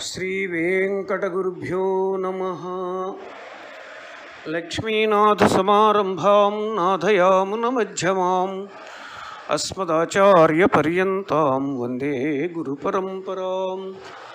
శ్రీవేంకటగురుభ్యో నమ లక్ష్మీనాథసమారంభాం నాథయామునమధ్యమాం అస్మదాచార్యపర్యంతాం వందే గురుపరంపరాం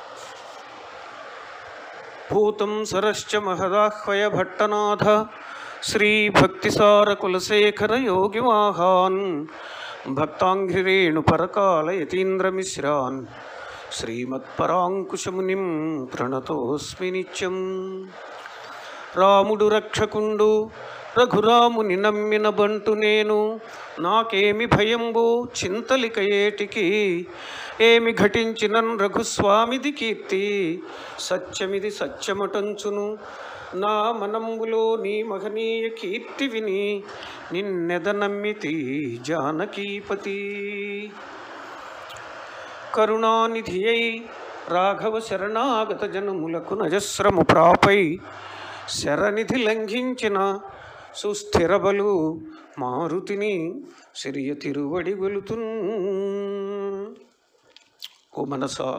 భూతం సరశ్చ మహదాహ్వయ భట్టనాథ శ్రీభక్తిసారకులశేఖర యోగివాహాన్ భక్తాంఘ్రిరేణు పరకాల యతీంద్రమిశ్రాన్ శ్రీమత్పరాంకుశమునిం ప్రణతోస్మి నిత్యం రాముడు రక్షకుండు రఘురాముని నమ్మిన బంటు నేను నాకేమి భయంబు చింతలిక ఏటికి ఏమి ఘటించినన్ రఘుస్వామిది కీర్తి సత్యమిది సత్యమటంచును నా మనంబులో నీ మహనీయ కీర్తి విని నిన్నెద నమ్మితి జానకీపతి కరుణానిధి అయి రాఘవ శరణాగత జనములకు నజస్రము ప్రాపై శరనిధి లంఘించిన సుస్థిరబలు మారుతిని సిరియ తిరువడి గొలుతున్ ఓ మనసా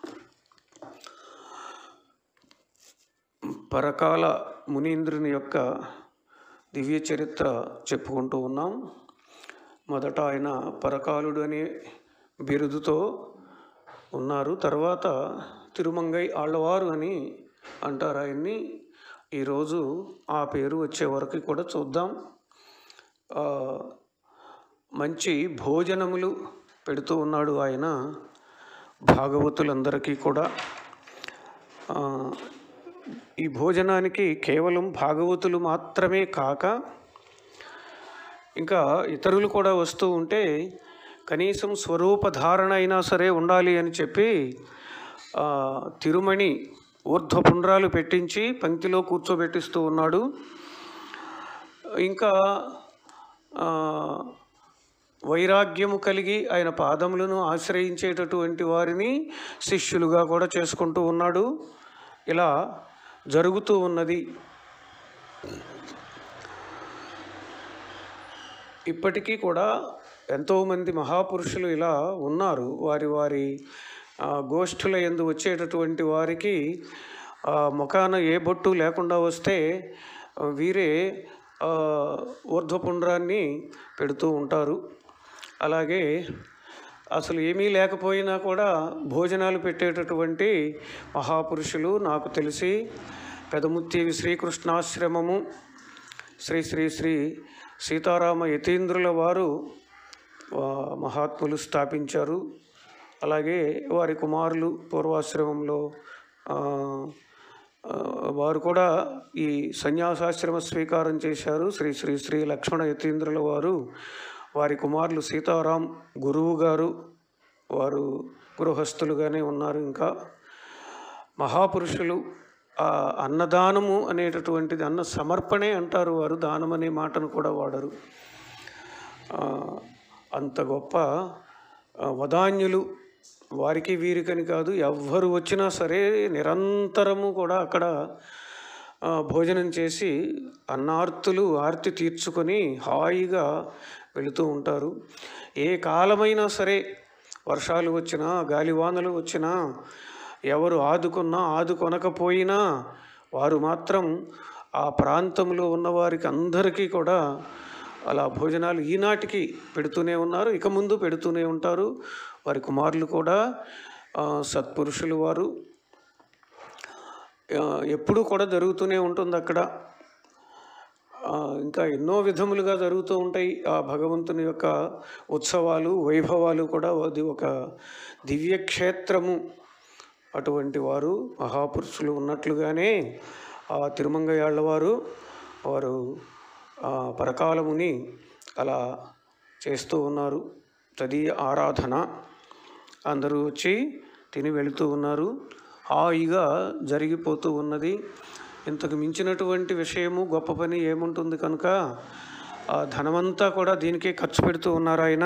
పరకాల మునీంద్రుని యొక్క దివ్య చరిత్ర చెప్పుకుంటూ ఉన్నాం మొదట ఆయన పరకాలుడు అనే బిరుదుతో ఉన్నారు తర్వాత తిరుమంగై ఆళ్ళవారు అని అంటారు ఆయన్ని ఈరోజు ఆ పేరు వచ్చే వరకు కూడా చూద్దాం ఆ, మంచి భోజనములు పెడుతూ ఉన్నాడు ఆయన భాగవతులందరికీ కూడా ఆ, ఈ భోజనానికి కేవలం భాగవతులు మాత్రమే కాక ఇంకా ఇతరులు కూడా వస్తూ ఉంటే కనీసం స్వరూపధారణ అయినా సరే ఉండాలి అని చెప్పి ఆ, తిరుమణి ఊర్ధ్వపుండ్రాలు పెట్టించి పంక్తిలో కూర్చోబెట్టిస్తూ ఉన్నాడు ఇంకా ఆ, వైరాగ్యము కలిగి ఆయన పాదములను ఆశ్రయించేటటువంటి వారిని శిష్యులుగా కూడా చేసుకుంటూ ఉన్నాడు ఇలా జరుగుతూ ఉన్నది ఇప్పటికీ కూడా ఎంతోమంది మహాపురుషులు ఇలా ఉన్నారు వారి వారి ఆ, గోష్ఠుల ఎందు వచ్చేటటువంటి వారికి ఆ, ముఖాన ఏ బొట్టు లేకుండా వస్తే ఆ, వీరే ఆ, ఊర్ధ్వపుండ్రాన్ని పెడుతూ ఉంటారు అలాగే అసలు ఏమీ లేకపోయినా కూడా భోజనాలు పెట్టేటటువంటి మహాపురుషులు నాకు తెలిసి పెదముత్తి శ్రీకృష్ణాశ్రమము శ్రీ శ్రీ శ్రీ సీతారామ యతీంద్రుల వారు ఆ, మహాత్ములు స్థాపించారు అలాగే వారి కుమారులు పూర్వాశ్రమంలో ఆ, ఆ, వారు కూడా ఈ సన్యాసాశ్రమ స్వీకారం చేశారు శ్రీ శ్రీ శ్రీ లక్ష్మణ యతీంద్రుల వారు వారి కుమారులు సీతారాం గురువు గారు వారు గృహస్థులుగానే ఉన్నారు ఇంకా మహాపురుషులు ఆ అన్నదానము అనేటటువంటిది అన్న సమర్పణే అంటారు వారు దానం అనే మాటను కూడా వాడరు ఆ, అంత గొప్ప ఆ, వదాన్యులు వారికి వీరికని కాదు ఎవ్వరు వచ్చినా సరే నిరంతరము కూడా అక్కడ ఆ, భోజనం చేసి అన్నార్తులు ఆర్తి తీర్చుకొని హాయిగా వెళుతూ ఉంటారు ఏ కాలమైనా సరే వర్షాలు వచ్చినా గాలివానలు వచ్చినా ఎవరు ఆదుకున్నా ఆదుకొనకపోయినా వారు మాత్రం ఆ ప్రాంతంలో ఉన్న వారికి అందరికీ కూడా అలా భోజనాలు ఈనాటికి పెడుతూనే ఉన్నారు ఇక ముందు పెడుతూనే ఉంటారు వారి కుమారులు కూడా ఆ, సత్పురుషులు వారు ఆ, ఎప్పుడూ కూడా జరుగుతూనే ఉంటుంది అక్కడ ఆ, ఇంకా ఎన్నో విధములుగా జరుగుతూ ఉంటాయి ఆ భగవంతుని యొక్క ఉత్సవాలు వైభవాలు కూడా అది ఒక దివ్యక్షేత్రము అటువంటి వారు మహాపురుషులు ఉన్నట్లుగానే ఆ తిరుమంగయాళ్ళ వారు వారు ఆ, పరకాలముని అలా చేస్తూ ఉన్నారు తదీయ ఆరాధన అందరూ వచ్చి తిని వెళుతూ ఉన్నారు హాయిగా జరిగిపోతూ ఉన్నది ఇంతకు మించినటువంటి విషయము గొప్ప పని ఏముంటుంది కనుక ఆ ధనమంతా కూడా దీనికే ఖర్చు పెడుతూ ఉన్నారు ఆయన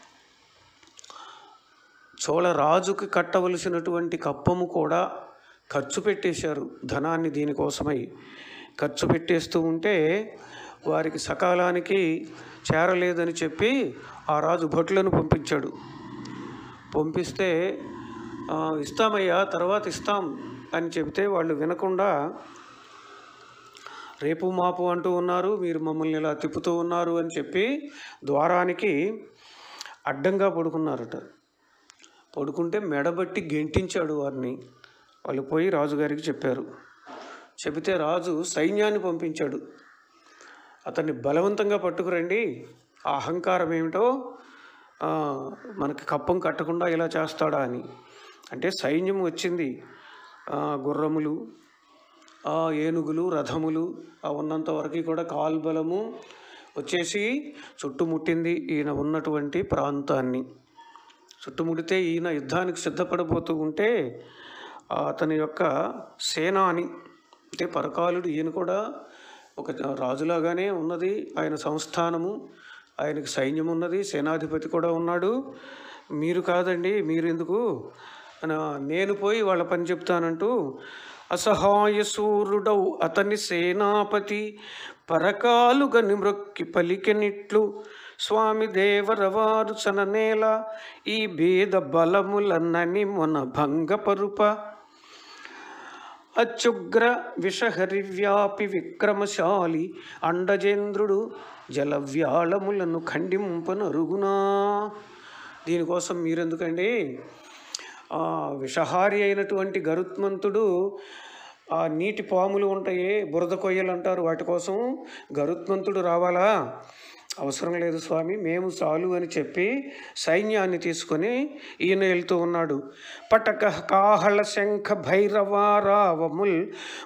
చోళ రాజుకి కట్టవలసినటువంటి కప్పము కూడా ఖర్చు పెట్టేశారు ధనాన్ని దీనికోసమై ఖర్చు పెట్టేస్తూ ఉంటే వారికి సకాలానికి చేరలేదని చెప్పి ఆ రాజు భటులను పంపించాడు పంపిస్తే "ఆ, ఇస్తామయ్యా తర్వాత ఇస్తాం అని చెబితే వాళ్ళు వినకుండా రేపు మాపు అంటూ ఉన్నారు మీరు మమ్మల్ని ఇలా తిప్పుతూ ఉన్నారు అని చెప్పి ద్వారానికి అడ్డంగా పడుకున్నారట పడుకుంటే మెడబట్టి గెంటించాడు వారిని వాళ్ళు పోయి రాజుగారికి చెప్పారు చెబితే రాజు సైన్యాన్ని పంపించాడు అతన్ని బలవంతంగా పట్టుకురండి ఆ అహంకారం ఏమిటో ఆ, మనకి కప్పం కట్టకుండా ఇలా చేస్తాడా అని అంటే సైన్యం వచ్చింది ఆ, గుర్రములు ఆ ఏనుగులు రథములు ఆ ఉన్నంత వరకు కూడా కాల్బలము వచ్చేసి చుట్టుముట్టింది ఈయన ఉన్నటువంటి ప్రాంతాన్ని చుట్టుముడితే ఈయన యుద్ధానికి సిద్ధపడబోతూ ఉంటే ఆ అతని యొక్క సేనాని అంటే పరకాలుడు ఈయన కూడా ఒక రాజులాగానే ఉన్నది ఆయన సంస్థానము ఆయనకి సైన్యం ఉన్నది సేనాధిపతి కూడా ఉన్నాడు మీరు కాదండి మీరు ఎందుకు అన- నేను పోయి వాళ్ళ పని చెప్తానంటూ అసహాయ సూర్యుడౌ అతని సేనాపతి పరకాలుగా నిమృక్కి పలికెనిట్లు స్వామి దేవరవారు సననేల ఈ భేద బలములన్నని మొన భంగపరుప అత్యుగ్ర విషహరివ్యాపి విక్రమశాలి అండజేంద్రుడు జలవ్యాళములను ఖండింపనరుగునా దీనికోసం మీరెందుకండి ఆ విషహారి అయినటువంటి గరుత్మంతుడు ఆ నీటి పాములు ఉంటాయే బురద కొయ్యలు అంటారు వాటి కోసం గరుత్మంతుడు రావాలా అవసరం లేదు స్వామి మేము చాలు అని చెప్పి సైన్యాన్ని తీసుకొని ఈయన వెళ్తూ ఉన్నాడు పటక కాహళ శంఖ భైరవారావముల్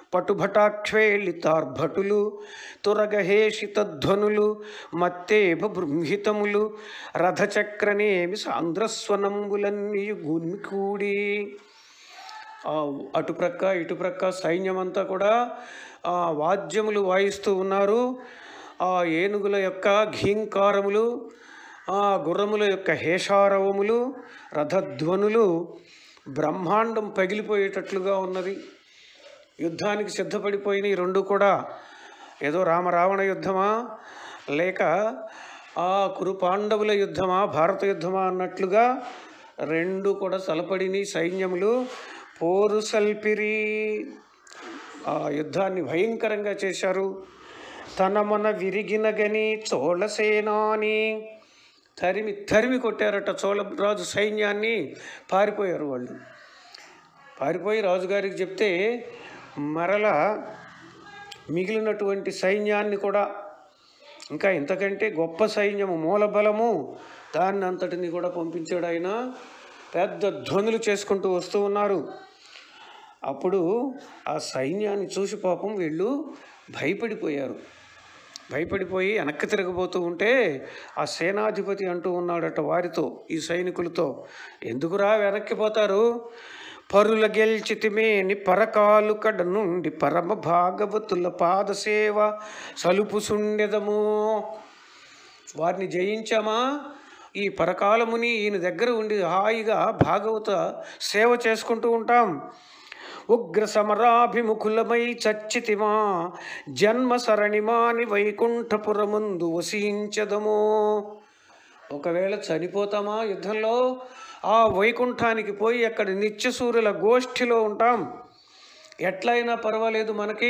పటుభటాక్షేళితార్భటులు తురగహేషిత ధ్వనులు మత్తేభ బృంహితములు రథచక్రనేమి సాంద్రస్వనంబులన్నీ గుమికూడి ఆ అటుప్రక్క ఇటుప్రక్క సైన్యమంతా కూడా ఆ వాద్యములు వాయిస్తూ ఉన్నారు ఆ ఏనుగుల యొక్క ఘీంకారములు ఆ గుర్రముల యొక్క హేషారవములు రథధ్వనులు బ్రహ్మాండం పగిలిపోయేటట్లుగా ఉన్నది యుద్ధానికి సిద్ధపడిపోయిన ఈ రెండు కూడా ఏదో రామరావణ యుద్ధమా లేక ఆ కురు పాండవుల యుద్ధమా భారత యుద్ధమా అన్నట్లుగా రెండు కూడా సలపడిని సైన్యములు పోరు సల్పిరి ఆ యుద్ధాన్ని భయంకరంగా చేశారు తన మన విరిగిన గని చోళసేనాని తరిమి తరిమి కొట్టారట చోళరాజు సైన్యాన్ని పారిపోయారు వాళ్ళు పారిపోయి రాజుగారికి చెప్తే మరల మిగిలినటువంటి సైన్యాన్ని కూడా ఇంకా ఇంతకంటే గొప్ప సైన్యము మూలబలము దాన్ని అంతటిని కూడా పంపించాడు ఆయన పెద్ద ధ్వనులు చేసుకుంటూ వస్తూ ఉన్నారు అప్పుడు ఆ సైన్యాన్ని చూసి పాపం వీళ్ళు భయపడిపోయారు భయపడిపోయి వెనక్కి తిరగబోతూ ఉంటే ఆ సేనాధిపతి అంటూ ఉన్నాడట వారితో ఈ సైనికులతో ఎందుకురా వెనక్కి పోతారు పరుల గెల్చితిమేని పరకాలు కడ నుండి పరమ భాగవతుల పాదసేవ సలుపు సుండెదము వారిని జయించామా ఈ పరకాలముని ఈయన దగ్గర ఉండి హాయిగా భాగవత సేవ చేసుకుంటూ ఉంటాం ఉగ్ర సమరాభిముఖులమై చచ్చితిమా జన్మ సరణిమాని వైకుంఠపురముందు వసించదము ఒకవేళ చనిపోతామా యుద్ధంలో ఆ వైకుంఠానికి పోయి అక్కడ నిత్యసూర్యుల గోష్ఠిలో ఉంటాం ఎట్లయినా పర్వాలేదు మనకి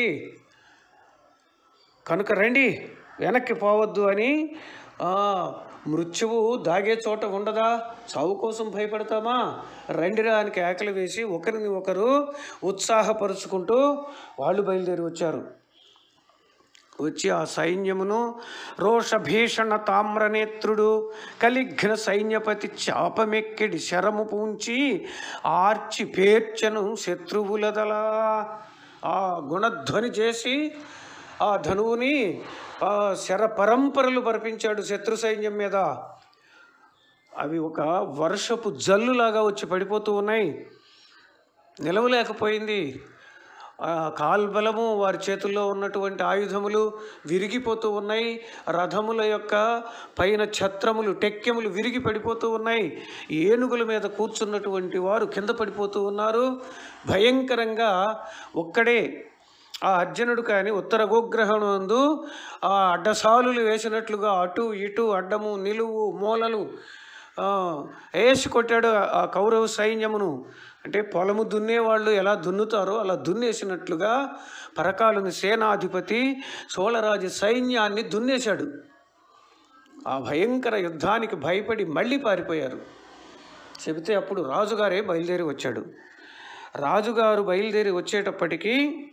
కనుక రండి వెనక్కి పోవద్దు అని ఆ, మృత్యువు దాగే చోట ఉండదా చావు కోసం భయపడతామా రండిరా అని కేకలు వేసి ఒకరిని ఒకరు ఉత్సాహపరుచుకుంటూ వాళ్ళు బయలుదేరి వచ్చారు వచ్చి ఆ సైన్యమును రోషభీషణ తామ్రనేత్రుడు కలిఘ్న సైన్యపతి చాపమెక్కిడి శరము పూంచి ఆర్చి పేర్చను శత్రువులదలా ఆ గుణధ్వని చేసి ఆ ధనువుని ఆ శర పరంపరలు పరిపించాడు శత్రు సైన్యం మీద అవి ఒక వర్షపు జల్లులాగా వచ్చి పడిపోతూ ఉన్నాయి నిలవలేకపోయింది ఆ కాల్బలము వారి చేతుల్లో ఉన్నటువంటి ఆయుధములు విరిగిపోతూ ఉన్నాయి రథముల యొక్క పైన ఛత్రములు టెక్కెములు విరిగి పడిపోతూ ఉన్నాయి ఏనుగుల మీద కూర్చున్నటువంటి వారు కింద పడిపోతూ ఉన్నారు భయంకరంగా ఒక్కడే ఆ అర్జునుడు కానీ ఉత్తర గోగ్రహణందు ఆ అడ్డసాలులు వేసినట్లుగా అటు ఇటు అడ్డము నిలువు మూలలు ఆ, వేసి కొట్టాడు ఆ కౌరవ సైన్యమును అంటే పొలము దున్నేవాళ్ళు ఎలా దున్నుతారో అలా దున్నేసినట్లుగా పరకాలుని సేనాధిపతి సోళరాజు సైన్యాన్ని దున్నేశాడు ఆ భయంకర యుద్ధానికి భయపడి మళ్ళీ పారిపోయారు చెబితే అప్పుడు రాజుగారే బయలుదేరి వచ్చాడు రాజుగారు బయలుదేరి వచ్చేటప్పటికీ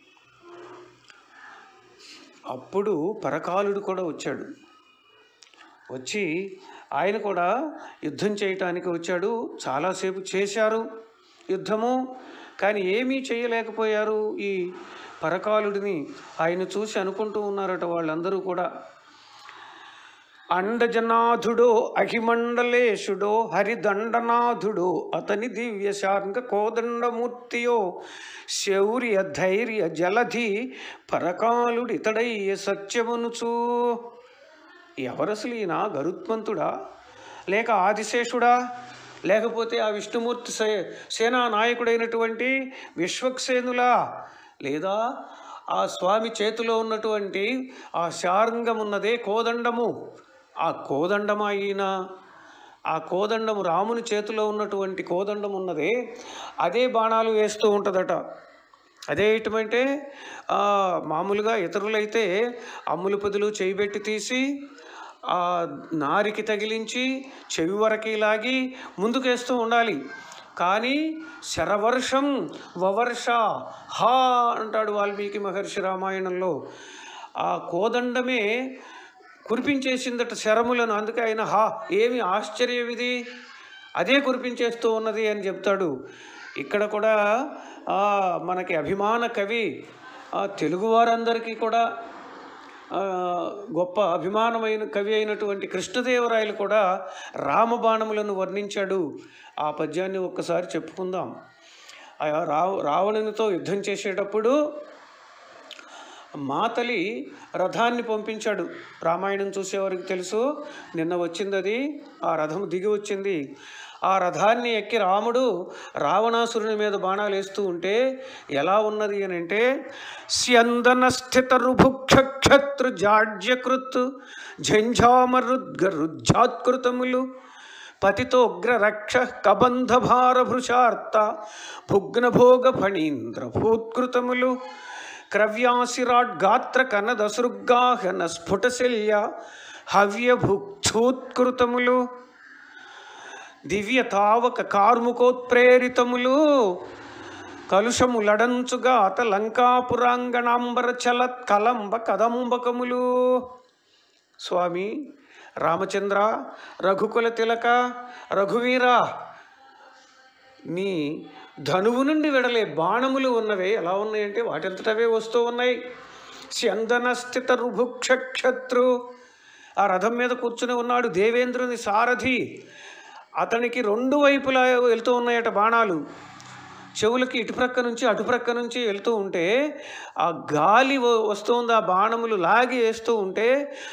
అప్పుడు పరకాలుడు కూడా వచ్చాడు వచ్చి ఆయన కూడా యుద్ధం చేయటానికి వచ్చాడు చాలాసేపు చేశారు యుద్ధము కానీ ఏమీ చేయలేకపోయారు ఈ పరకాలుడిని ఆయన చూసి అనుకుంటూ ఉన్నారట వాళ్ళందరూ కూడా అండజనాథుడో అహిమండలేశుడో హరిదండనాథుడో అతని దివ్య శార్ంగ కోదండమూర్తియో శౌర్య ధైర్య జలధి పరకాలుడితడయ్య సత్యమునుచూ ఎవరసలు ఈయన గరుత్మంతుడా లేక ఆదిశేషుడా లేకపోతే ఆ విష్ణుమూర్తి సే సేనా నాయకుడైనటువంటి విశ్వక్సేనులా లేదా ఆ స్వామి చేతిలో ఉన్నటువంటి ఆ శార్ంగం ఉన్నదే కోదండము ఆ కోదండమా ఈయన ఆ కోదండము రాముని చేతిలో ఉన్నటువంటి కోదండం ఉన్నదే అదే బాణాలు వేస్తూ ఉంటుందట అదే ఏటమంటే ఆ, మామూలుగా ఇతరులైతే అమ్ములు పొదులు చేయబెట్టి తీసి ఆ నారికి తగిలించి చెవి వరకి లాగి ముందుకేస్తూ ఉండాలి కానీ శరవర్షం వవర్ష హా అంటాడు వాల్మీకి మహర్షి రామాయణంలో ఆ కోదండమే కురిపించేసిందట శరములను అందుకే ఆయన హా ఏమి ఆశ్చర్యం ఇది అదే కురిపించేస్తూ ఉన్నది అని చెప్తాడు ఇక్కడ కూడా ఆ, మనకి అభిమాన కవి ఆ, తెలుగువారందరికీ కూడా ఆ, గొప్ప అభిమానమైన కవి అయినటువంటి కృష్ణదేవరాయలు కూడా రామబాణములను వర్ణించాడు ఆ పద్యాన్ని ఒక్కసారి చెప్పుకుందాం ఆ రావ రావణునితో యుద్ధం చేసేటప్పుడు మాతలి రథాన్ని పంపించాడు రామాయణం చూసేవారికి తెలుసు నిన్న వచ్చింది అది ఆ రథం దిగి వచ్చింది ఆ రథాన్ని ఎక్కి రాముడు రావణాసురుని మీద బాణాలు వేస్తూ ఉంటే ఎలా ఉన్నది అని అంటే స్యందన స్థిత రుభుక్షత్రు జాడ్యకృత్ ఝంఝామరుద్గ రుజ్జాత్కృతములు పతితోగ్ర రక్ష కబంధ భారభృషార్త భుగ్నభోగ ఫణీంద్ర భూత్కృతములు క్రవ్యాసిరాట్ గాత్ర కనదసృగ్గాహన స్ఫుటశల్య హవ్యభుక్షూత్కృతములు దివ్య తావక కార్ముకోత్ప్రేరితములు కలుషములడంచుగా అత లంకాపురాంగణాంబర చలత్ కలంబ కదంబకములు స్వామి రామచంద్ర రఘుకుల తిలక రఘువీర నీ ధనువు నుండి వెడలే బాణములు ఉన్నవే ఎలా ఉన్నాయంటే వాటంతటవే వస్తూ ఉన్నాయి స్యందన స్థిత రుభుక్షత్రు ఆ రథం మీద కూర్చుని ఉన్నాడు దేవేంద్రుని సారథి అతనికి రెండు వైపులా వెళ్తూ ఉన్నాయట బాణాలు చెవులకి ఇటుప్రక్క నుంచి అటుప్రక్క నుంచి వెళ్తూ ఉంటే ఆ గాలి వ- వస్తుంది ఆ బాణములు లాగి వేస్తూ ఉంటే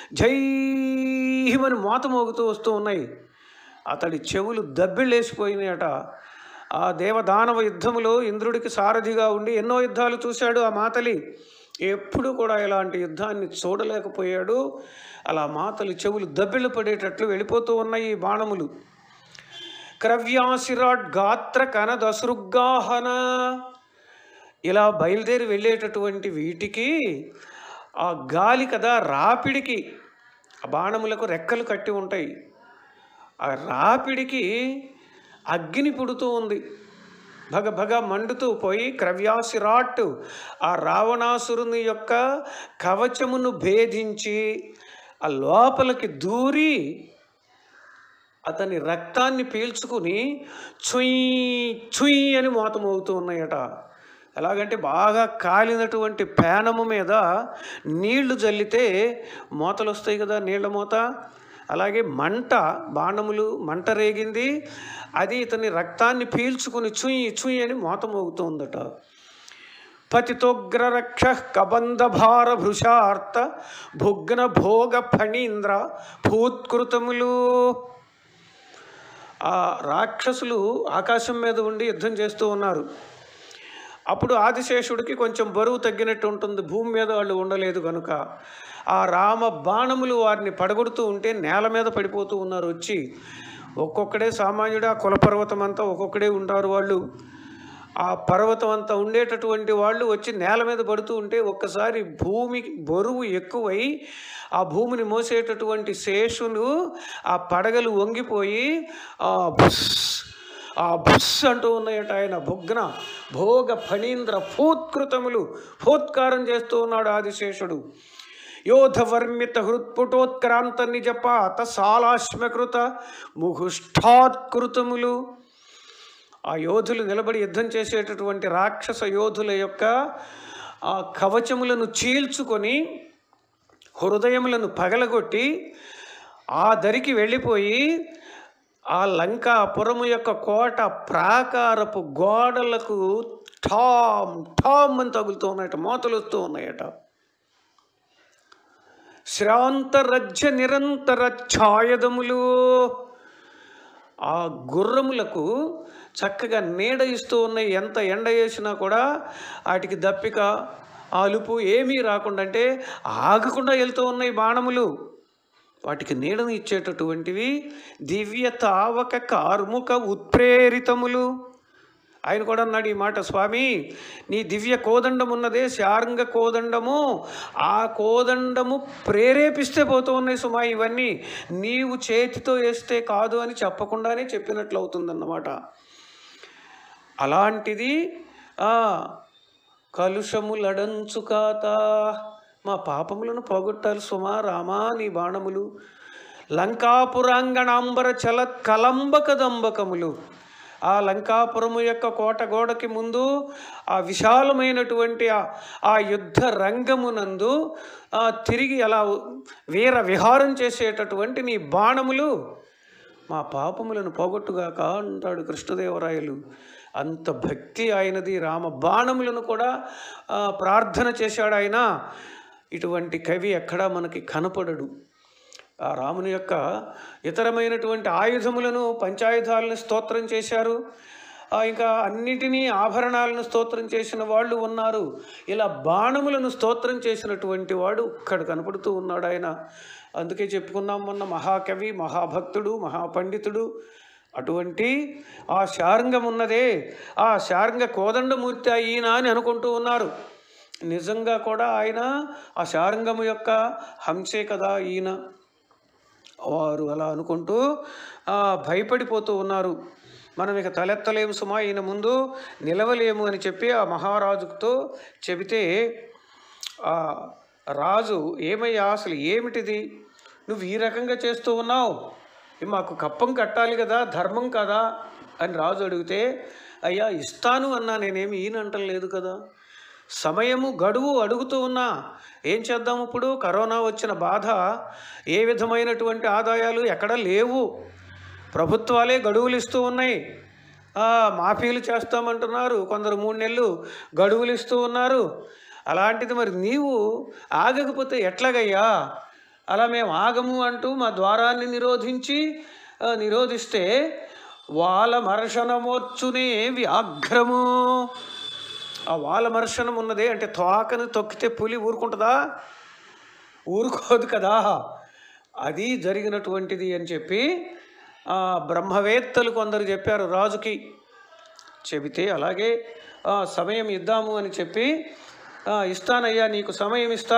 జైమని మోత మోగుతూ వస్తూ ఉన్నాయి అతడి చెవులు దబ్బిళ్ళేసిపోయినాయట ఆ దేవదానవ యుద్ధములో ఇంద్రుడికి సారథిగా ఉండి ఎన్నో యుద్ధాలు చూశాడు ఆ మాతలి ఎప్పుడు కూడా ఇలాంటి యుద్ధాన్ని చూడలేకపోయాడు అలా మాతలి చెవులు దబ్బిళ్ళు పడేటట్లు వెళ్ళిపోతూ ఉన్నాయి ఈ బాణములు క్రవ్యాసిరాట్ గాత్ర కనదసృగ్గాహన ఇలా బయలుదేరి వెళ్ళేటటువంటి వీటికి ఆ గాలి కదా రాపిడికి ఆ బాణములకు రెక్కలు కట్టి ఉంటాయి ఆ రాపిడికి అగ్ని పుడుతూ ఉంది భగ భగ మండుతూ పోయి క్రవ్యాసిరాట్ ఆ రావణాసురుని యొక్క కవచమును భేదించి ఆ లోపలికి దూరి అతని రక్తాన్ని పీల్చుకుని చుయ్ చుయ్ అని మోత మోగుతూ ఉన్నాయట ఎలాగంటే బాగా కాలినటువంటి పేనము మీద నీళ్లు జల్లితే మోతలు వస్తాయి కదా నీళ్ల మూత అలాగే మంట బాణములు మంట రేగింది అది ఇతని రక్తాన్ని పీల్చుకుని చుయ్ చుయ్ అని మోత మోగుతుందట పతితోగ్ర రక్ష కబంధ భార భృషార్త భుగ్న భోగ ఫణీంద్ర భూత్కృతములు ఆ రాక్షసులు ఆకాశం మీద ఉండి యుద్ధం చేస్తూ ఉన్నారు అప్పుడు ఆదిశేషుడికి కొంచెం బరువు తగ్గినట్టు ఉంటుంది భూమి మీద వాళ్ళు ఉండలేదు కనుక ఆ రామ బాణములు వారిని పడగొడుతూ ఉంటే నేల మీద పడిపోతూ ఉన్నారు వచ్చి ఒక్కొక్కడే సామాన్యుడు ఆ కులపర్వతం అంతా ఒక్కొక్కడే ఉంటారు వాళ్ళు ఆ పర్వతం అంతా ఉండేటటువంటి వాళ్ళు వచ్చి నేల మీద పడుతూ ఉంటే ఒక్కసారి భూమికి బరువు ఎక్కువై ఆ భూమిని మోసేటటువంటి శేషులు ఆ పడగలు వంగిపోయి ఆ బుస్ ఆ బుస్ అంటూ ఉన్నాయట ఆయన భుగ్న భోగ ఫణీంద్ర ఫూత్కృతములు ఫూత్కారం చేస్తూ ఉన్నాడు ఆదిశేషుడు యోధవర్మిత హృత్పుటోత్క్రాంత నిజపాత సాలాశ్మకృత ముహుష్ఠాత్కృతములు ఆ యోధులు నిలబడి యుద్ధం చేసేటటువంటి రాక్షస యోధుల యొక్క ఆ కవచములను చీల్చుకొని హృదయములను పగలగొట్టి ఆ దరికి వెళ్ళిపోయి ఆ లంకాపురము యొక్క కోట ప్రాకారపు గోడలకు ఠామ్ ఠామ్ అని తగులుతూ ఉన్నాయట మోతలు వస్తూ ఉన్నాయట శ్రాంతరజ్య నిరంతర ఛాయదములు ఆ గుర్రములకు చక్కగా నీడ ఇస్తూ ఉన్నాయి ఎంత ఎండ వేసినా కూడా వాటికి దప్పిక అలుపు ఏమీ రాకుండా అంటే ఆగకుండా వెళ్తూ ఉన్నాయి బాణములు వాటికి నీడను ఇచ్చేటటువంటివి దివ్య తావక కార్ముక ఉత్ప్రేరితములు ఆయన కూడా అన్నాడు ఈ మాట స్వామి నీ దివ్య కోదండం ఉన్నదే శారంగ కోదండము ఆ కోదండము ప్రేరేపిస్తే పోతూ ఉన్నాయి సుమా ఇవన్నీ నీవు చేతితో వేస్తే కాదు అని చెప్పకుండానే చెప్పినట్లు అవుతుందన్నమాట అలాంటిది ఆ, కలుషములడంచు కాత మా పాపములను పోగొట్టాలి సుమా రామా నీ బాణములు లంకాపురాంగణాంబర చల కలంబకదంబకములు ఆ లంకాపురము యొక్క కోట గోడకి ముందు ఆ విశాలమైనటువంటి ఆ ఆ యుద్ధ రంగమునందు ఆ తిరిగి అలా వీర విహారం చేసేటటువంటి నీ బాణములు మా పాపములను పోగొట్టుగాక అంటాడు కృష్ణదేవరాయలు అంత భక్తి ఆయనది రామ బాణములను కూడా ఆ, ప్రార్థన చేశాడు ఆయన ఇటువంటి కవి ఎక్కడా మనకి కనపడడు ఆ రాముని యొక్క ఇతరమైనటువంటి ఆయుధములను పంచాయుధాలను స్తోత్రం చేశారు ఆ, ఇంకా అన్నిటినీ ఆభరణాలను స్తోత్రం చేసిన వాళ్ళు ఉన్నారు ఇలా బాణములను స్తోత్రం చేసినటువంటి వాడు ఇక్కడ కనపడుతూ ఉన్నాడు ఆయన అందుకే చెప్పుకున్నాం మొన్న మహాకవి మహాభక్తుడు మహాపండితుడు అటువంటి ఆ శారంగం ఉన్నదే ఆ శారంగ కోదండమూర్తి ఈయన అని అనుకుంటూ ఉన్నారు నిజంగా కూడా ఆయన ఆ శారంగము యొక్క హంసే కదా ఈయన వారు అలా అనుకుంటూ ఆ, భయపడిపోతూ ఉన్నారు మనం ఇక తలెత్తలేము సుమా ఈయన ముందు నిలవలేము అని చెప్పి ఆ మహారాజుతో చెబితే ఆ రాజు ఏమయ్యా అసలు ఏమిటిది నువ్వు ఈ రకంగా చేస్తూ ఉన్నావు ఇది మాకు కప్పం కట్టాలి కదా ధర్మం కదా అని రాజు అడిగితే అయ్యా ఇస్తాను అన్నా నేనేమి ఈయనంటం లేదు కదా సమయము గడువు అడుగుతూ ఉన్నా ఏం చేద్దాం ఇప్పుడు కరోనా వచ్చిన బాధ ఏ విధమైనటువంటి ఆదాయాలు ఎక్కడ లేవు ప్రభుత్వాలే గడువులు ఇస్తూ ఉన్నాయి ఆ, మాఫీలు చేస్తామంటున్నారు కొందరు మూడు నెలలు గడువులు ఇస్తూ ఉన్నారు అలాంటిది మరి నీవు ఆగకపోతే ఎట్లాగయ్యా అలా మేము ఆగము అంటూ మా ద్వారాన్ని నిరోధించి ఆ, నిరోధిస్తే వాళ్ళ మర్షణమోర్చునే వ్యాఘ్రము ఆ వాళ్ళ మర్షణం ఉన్నదే అంటే తోకను తొక్కితే పులి ఊరుకుంటుందా ఊరుకోదు కదా అది జరిగినటువంటిది అని చెప్పి ఆ, బ్రహ్మవేత్తలు కొందరు చెప్పారు రాజుకి చెబితే అలాగే ఆ, సమయం ఇద్దాము అని చెప్పి "ఆ, ఇస్తానయ్యా నీకు సమయం ఇస్తా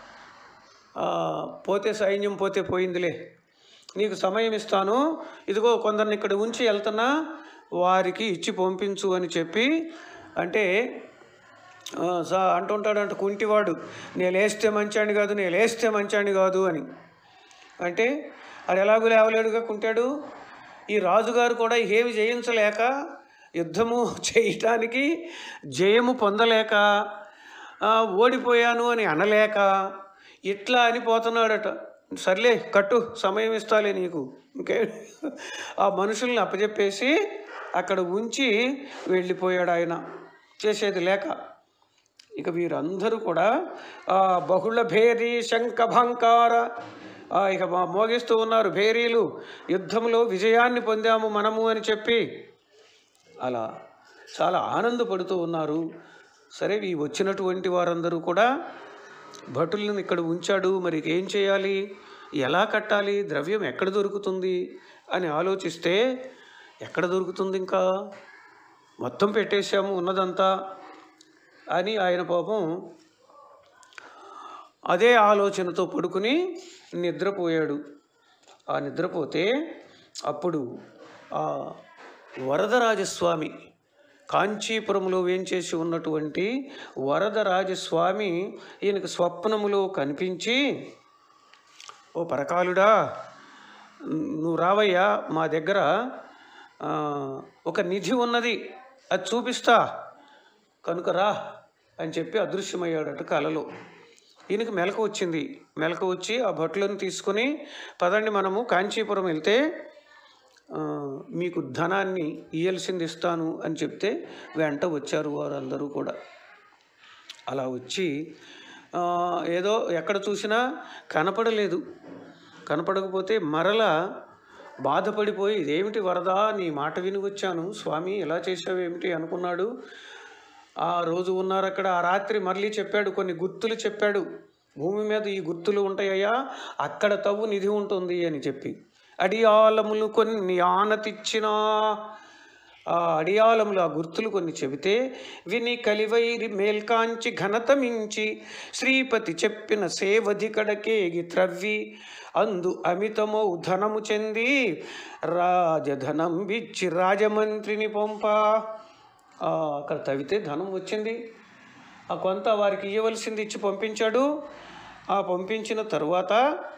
ఆ, పోతే సైన్యం పోతే పోయిందిలే నీకు సమయం ఇస్తాను ఇదిగో కొందరిని ఇక్కడ ఉంచి వెళ్తున్నా వారికి ఇచ్చి పంపించు అని చెప్పి అంటే ఆ, సా అంటుంటాడు అంట కుంటివాడు నేను లేస్తే మంచాన్ని కాదు నేను లేస్తే మంచాన్ని కాదు అని అంటే అది ఎలాగూ లేవలేడుగా కుంటాడు ఈ రాజుగారు కూడా ఏమి జయించలేక యుద్ధము చేయటానికి జయము పొందలేక ఆ, ఓడిపోయాను అని అనలేక ఇట్లా అని పోతున్నాడట సర్లే కట్టు సమయం ఇస్తాలే నీకు ఇంకే ఆ మనుషుల్ని అప్పచెప్పేసి అక్కడ ఉంచి వెళ్ళిపోయాడు ఆయన చేసేది లేక ఇక వీరందరూ కూడా ఆ, బహుళ భేరీ శంఖభంకార ఆ, ఇక మా- మోగిస్తూ ఉన్నారు భేరీలు యుద్ధంలో విజయాన్ని పొందాము మనము అని చెప్పి అలా చాలా ఆనందపడుతూ ఉన్నారు సరే ఈ వచ్చినటువంటి వారందరూ కూడా భటులను ఇక్కడ ఉంచాడు మరి ఏం చేయాలి ఎలా కట్టాలి ద్రవ్యం ఎక్కడ దొరుకుతుంది అని ఆలోచిస్తే ఎక్కడ దొరుకుతుంది ఇంకా మొత్తం పెట్టేశాము ఉన్నదంతా అని ఆయన పాపం అదే ఆలోచనతో పడుకుని నిద్రపోయాడు ఆ నిద్రపోతే అప్పుడు ఆ వరదరాజస్వామి కాంచీపురంలో వేంచేసి ఉన్నటువంటి వరదరాజస్వామి ఈయనకు స్వప్నములో కనిపించి ఓ పరకాలుడా నువ్వు రావయ్యా మా దగ్గర ఆ, ఒక నిధి ఉన్నది అది చూపిస్తా కనుక రా అని చెప్పి అదృశ్యమయ్యాడట కలలో ఈయనకి మెలకు వచ్చింది మెలకు వచ్చి ఆ భటులను తీసుకొని పదండి మనము కాంచీపురం వెళ్తే ఆ, మీకు ధనాన్ని ఇయ్యాల్సింది ఇస్తాను అని చెప్తే వెంట వచ్చారు వారందరూ కూడా అలా వచ్చి ఆ, ఏదో ఎక్కడ చూసినా కనపడలేదు కనపడకపోతే మరలా బాధపడిపోయి ఇదేమిటి వరదా నీ మాట విని వచ్చాను స్వామి ఎలా చేసావేమిటి అనుకున్నాడు ఆ రోజు ఉన్నారు అక్కడ ఆ రాత్రి మళ్ళీ చెప్పాడు కొన్ని గుర్తులు చెప్పాడు భూమి మీద ఈ గుర్తులు ఉంటాయ్యా అక్కడ తవ్వు నిధి ఉంటుంది అని చెప్పి అడియాలములు కొన్ని ఆనతిచ్చినా ఆ అడియాలములు ఆ గుర్తులు కొన్ని చెబితే విని కలివైరి మేల్కాంచి ఘనత మించి శ్రీపతి చెప్పిన సేవధికడకేగి త్రవ్వి అందు అమితమౌ ధనము చెంది రాజధనం బిచ్చి రాజమంత్రిని పంప ఆ, అక్కడ తవ్వితే ధనం వచ్చింది ఆ కొంత వారికి ఇవ్వవలసింది ఇచ్చి పంపించాడు ఆ పంపించిన తరువాత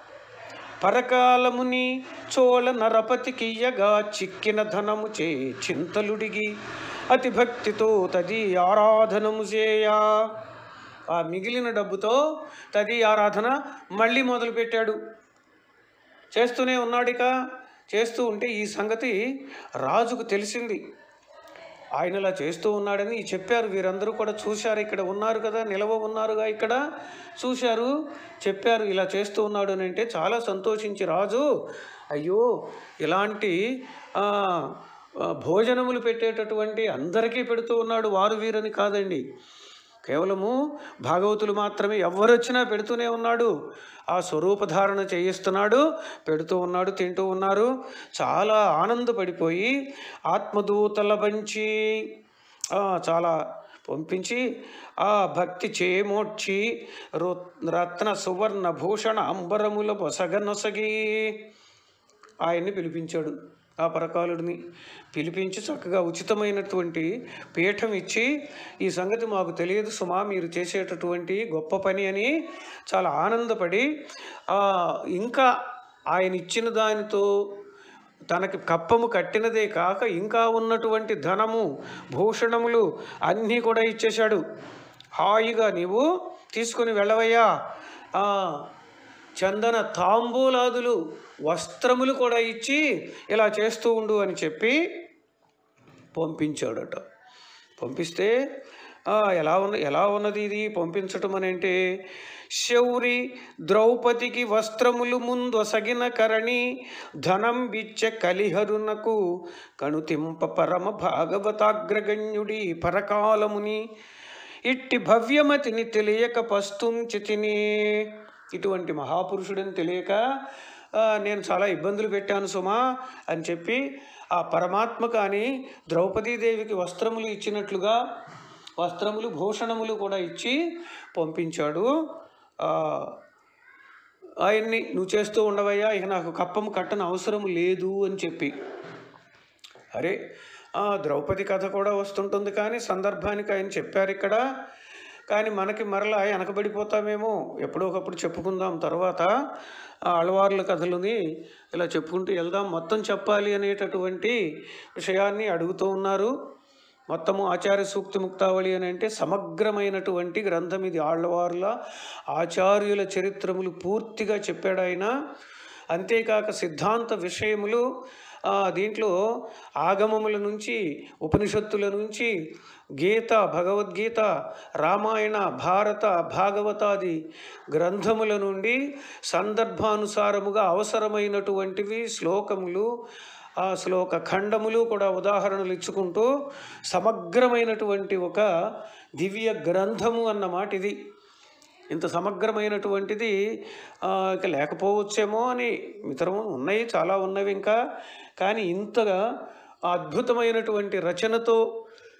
పరకాలముని చోళ నరపతికియ్యగా చిక్కిన ధనము చే చింతలుడిగి అతి భక్తితో తది ఆరాధనము చేయా ఆ మిగిలిన డబ్బుతో తది ఆరాధన మళ్ళీ మొదలుపెట్టాడు చేస్తూనే ఉన్నాడిక చేస్తూ ఉంటే ఈ సంగతి రాజుకు తెలిసింది ఆయన ఇలా చేస్తూ ఉన్నాడని చెప్పారు వీరందరూ కూడా చూశారు ఇక్కడ ఉన్నారు కదా నిలవ ఉన్నారుగా ఇక్కడ చూశారు చెప్పారు ఇలా చేస్తూ ఉన్నాడు అని అంటే చాలా సంతోషించి రాజు అయ్యో ఇలాంటి ఆ, ఆ, భోజనములు పెట్టేటటువంటి అందరికీ పెడుతూ ఉన్నాడు వారు వీరని కాదండి కేవలము భాగవతులు మాత్రమే ఎవరొచ్చినా పెడుతూనే ఉన్నాడు ఆ స్వరూపధారణ చేయిస్తున్నాడు పెడుతూ ఉన్నాడు తింటూ ఉన్నారు చాలా ఆనందపడిపోయి ఆత్మదూతల బంచి ఆ, చాలా పంపించి ఆ భక్తి చేమోడ్చి రు రత్న సువర్ణ భూషణ అంబరముల పొసగనొసగి ఆయన్ని పిలిపించాడు ఆ పరకాలుడిని పిలిపించి చక్కగా ఉచితమైనటువంటి పీఠం ఇచ్చి ఈ సంగతి మాకు తెలియదు సుమా మీరు చేసేటటువంటి గొప్ప పని అని చాలా ఆనందపడి ఆ, ఇంకా ఆయన ఇచ్చిన దానితో తనకి కప్పము కట్టినదే కాక ఇంకా ఉన్నటువంటి ధనము భూషణములు అన్నీ కూడా ఇచ్చేశాడు హాయిగా నీవు తీసుకుని వెళ్ళవయ్యా ఆ, చందన తాంబూలాదులు వస్త్రములు కూడా ఇచ్చి ఇలా చేస్తూ ఉండు అని చెప్పి పంపించాడట పంపిస్తే "ఆ, ఎలా ఉన్న ఎలా ఉన్నది ఇది పంపించటం అని అంటే శౌరి ద్రౌపదికి వస్త్రములు ముందొసగిన కరణి ధనం బిచ్చ కలిహరునకు కణుతింప పరమ భాగవతాగ్రగణ్యుడి పరకాలముని ఇట్టి భవ్యమతిని తెలియక పస్తుంచితిని ఇటువంటి మహాపురుషుడని తెలియక "ఆ, నేను చాలా ఇబ్బందులు పెట్టాను సుమా అని చెప్పి ఆ పరమాత్మ కానీ ద్రౌపదీదేవికి వస్త్రములు ఇచ్చినట్లుగా వస్త్రములు భూషణములు కూడా ఇచ్చి పంపించాడు ఆ, ఆయన్ని నువ్వు చేస్తూ ఉండవయ్యా ఇక నాకు కప్పము కట్టన అవసరం లేదు అని చెప్పి అరే ఆ, ద్రౌపది కథ కూడా వస్తుంటుంది కానీ సందర్భానికి ఆయన చెప్పారు ఇక్కడ కానీ మనకి మరలా వెనకబడిపోతామేమో ఎప్పుడో ఒకప్పుడు చెప్పుకుందాం తర్వాత ఆ అళవార్ల కథలని ఇలా చెప్పుకుంటూ వెళ్దాం మొత్తం చెప్పాలి అనేటటువంటి విషయాన్ని అడుగుతూ ఉన్నారు మొత్తము ఆచార్య సూక్తి ముక్తావళి అని అంటే సమగ్రమైనటువంటి గ్రంథం ఇది ఆళ్వార్ల ఆచార్యుల చరిత్రములు పూర్తిగా చెప్పాడు ఆయన అంతేకాక సిద్ధాంత విషయములు ఆ, దీంట్లో ఆగమముల నుంచి ఉపనిషత్తుల నుంచి గీత భగవద్గీత రామాయణ భారత భాగవతాది గ్రంథముల నుండి సందర్భానుసారముగా అవసరమైనటువంటివి శ్లోకములు ఆ శ్లోక ఖండములు కూడా ఉదాహరణలు ఇచ్చుకుంటూ సమగ్రమైనటువంటి ఒక దివ్య గ్రంథము అన్నమాట ఇది ఇంత సమగ్రమైనటువంటిది ఆ, ఇక లేకపోవచ్చేమో అని మిత్రము ఉన్నాయి చాలా ఉన్నవి ఇంకా కానీ ఇంతగా అద్భుతమైనటువంటి రచనతో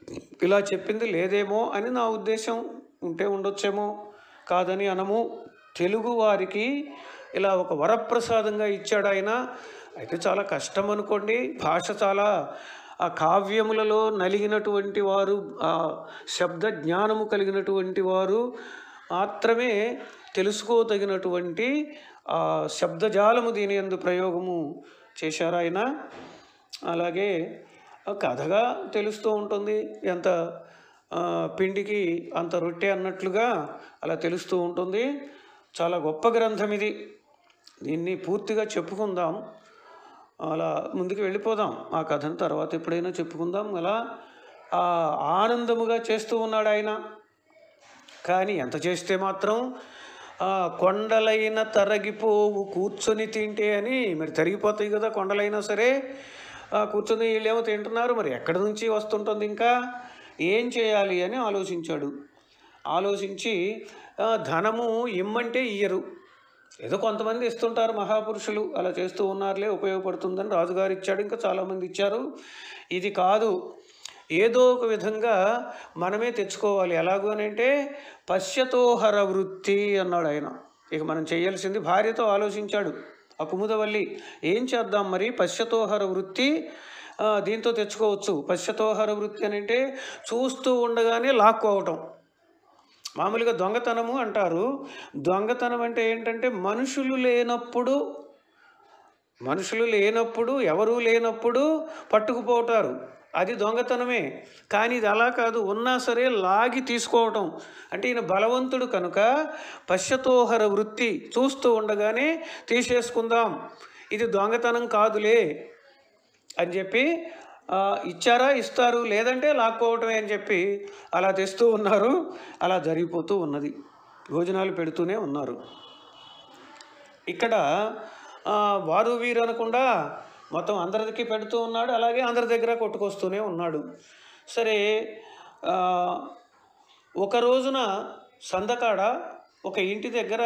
ఇలా చెప్పింది లేదేమో అని నా ఉద్దేశం ఉంటే ఉండొచ్చేమో కాదని అనము తెలుగు వారికి ఇలా ఒక వరప్రసాదంగా ఇచ్చాడు ఆయన అయితే చాలా కష్టం అనుకోండి భాష చాలా ఆ కావ్యములలో నలిగినటువంటి వారు ఆ శబ్ద జ్ఞానము కలిగినటువంటి వారు మాత్రమే తెలుసుకోదగినటువంటి ఆ శబ్దజాలము దీని ఎందు ప్రయోగము చేశారు ఆయన అలాగే ఆ కథగా తెలుస్తూ ఉంటుంది ఎంత ఆ, పిండికి అంత రొట్టె అన్నట్లుగా అలా తెలుస్తూ ఉంటుంది చాలా గొప్ప గ్రంథం ఇది దీన్ని పూర్తిగా చెప్పుకుందాం అలా ముందుకు వెళ్ళిపోదాం ఆ కథను తర్వాత ఎప్పుడైనా చెప్పుకుందాం అలా ఆ ఆనందముగా చేస్తూ ఉన్నాడు ఆయన కానీ ఎంత చేస్తే మాత్రం ఆ, కొండలైన తరగిపోవు కూర్చొని తింటే అని మరి తరిగిపోతాయి కదా కొండలైనా సరే ఆ, కూర్చొని వీళ్ళేమో తింటున్నారు మరి ఎక్కడి నుంచి వస్తుంటుంది ఇంకా ఏం చేయాలి అని ఆలోచించాడు ఆలోచించి ఆ, ధనము ఇమ్మంటే ఇయ్యరు ఏదో కొంతమంది ఇస్తుంటారు మహాపురుషులు అలా చేస్తూ ఉన్నారులే ఉపయోగపడుతుందని రాజుగారు ఇచ్చాడు ఇంకా చాలామంది ఇచ్చారు ఇది కాదు ఏదో ఒక విధంగా మనమే తెచ్చుకోవాలి ఎలాగూ అని అంటే పశ్యతోహర వృత్తి అన్నాడు ఆయన ఇక మనం చేయాల్సింది భార్యతో ఆలోచించాడు ఆ కుముదవల్లి ఏం చేద్దాం మరి పశ్యతోహర వృత్తి ఆ, దీంతో తెచ్చుకోవచ్చు పశ్యతోహర వృత్తి అని అంటే చూస్తూ ఉండగానే లాక్కోవటం మామూలుగా దొంగతనము అంటారు దొంగతనం అంటే ఏంటంటే మనుషులు లేనప్పుడు మనుషులు లేనప్పుడు ఎవరూ లేనప్పుడు పట్టుకుపోతారు అది దొంగతనమే కానీ ఇది అలా కాదు ఉన్నా సరే లాగి తీసుకోవటం అంటే ఈయన బలవంతుడు కనుక పశ్చతోహర వృత్తి చూస్తూ ఉండగానే తీసేసుకుందాం ఇది దొంగతనం కాదులే అని చెప్పి ఆ, ఇచ్చారా ఇస్తారు లేదంటే లాక్కోవటమే అని చెప్పి అలా తెస్తూ ఉన్నారు అలా జరిగిపోతూ ఉన్నది భోజనాలు పెడుతూనే ఉన్నారు ఇక్కడ ఆ, వారు వీరు అనకుండా మొత్తం అందరికి పెడుతూ ఉన్నాడు అలాగే అందరి దగ్గర కొట్టుకొస్తూనే ఉన్నాడు సరే ఆ, ఒక రోజున సందకాడ ఒక ఇంటి దగ్గర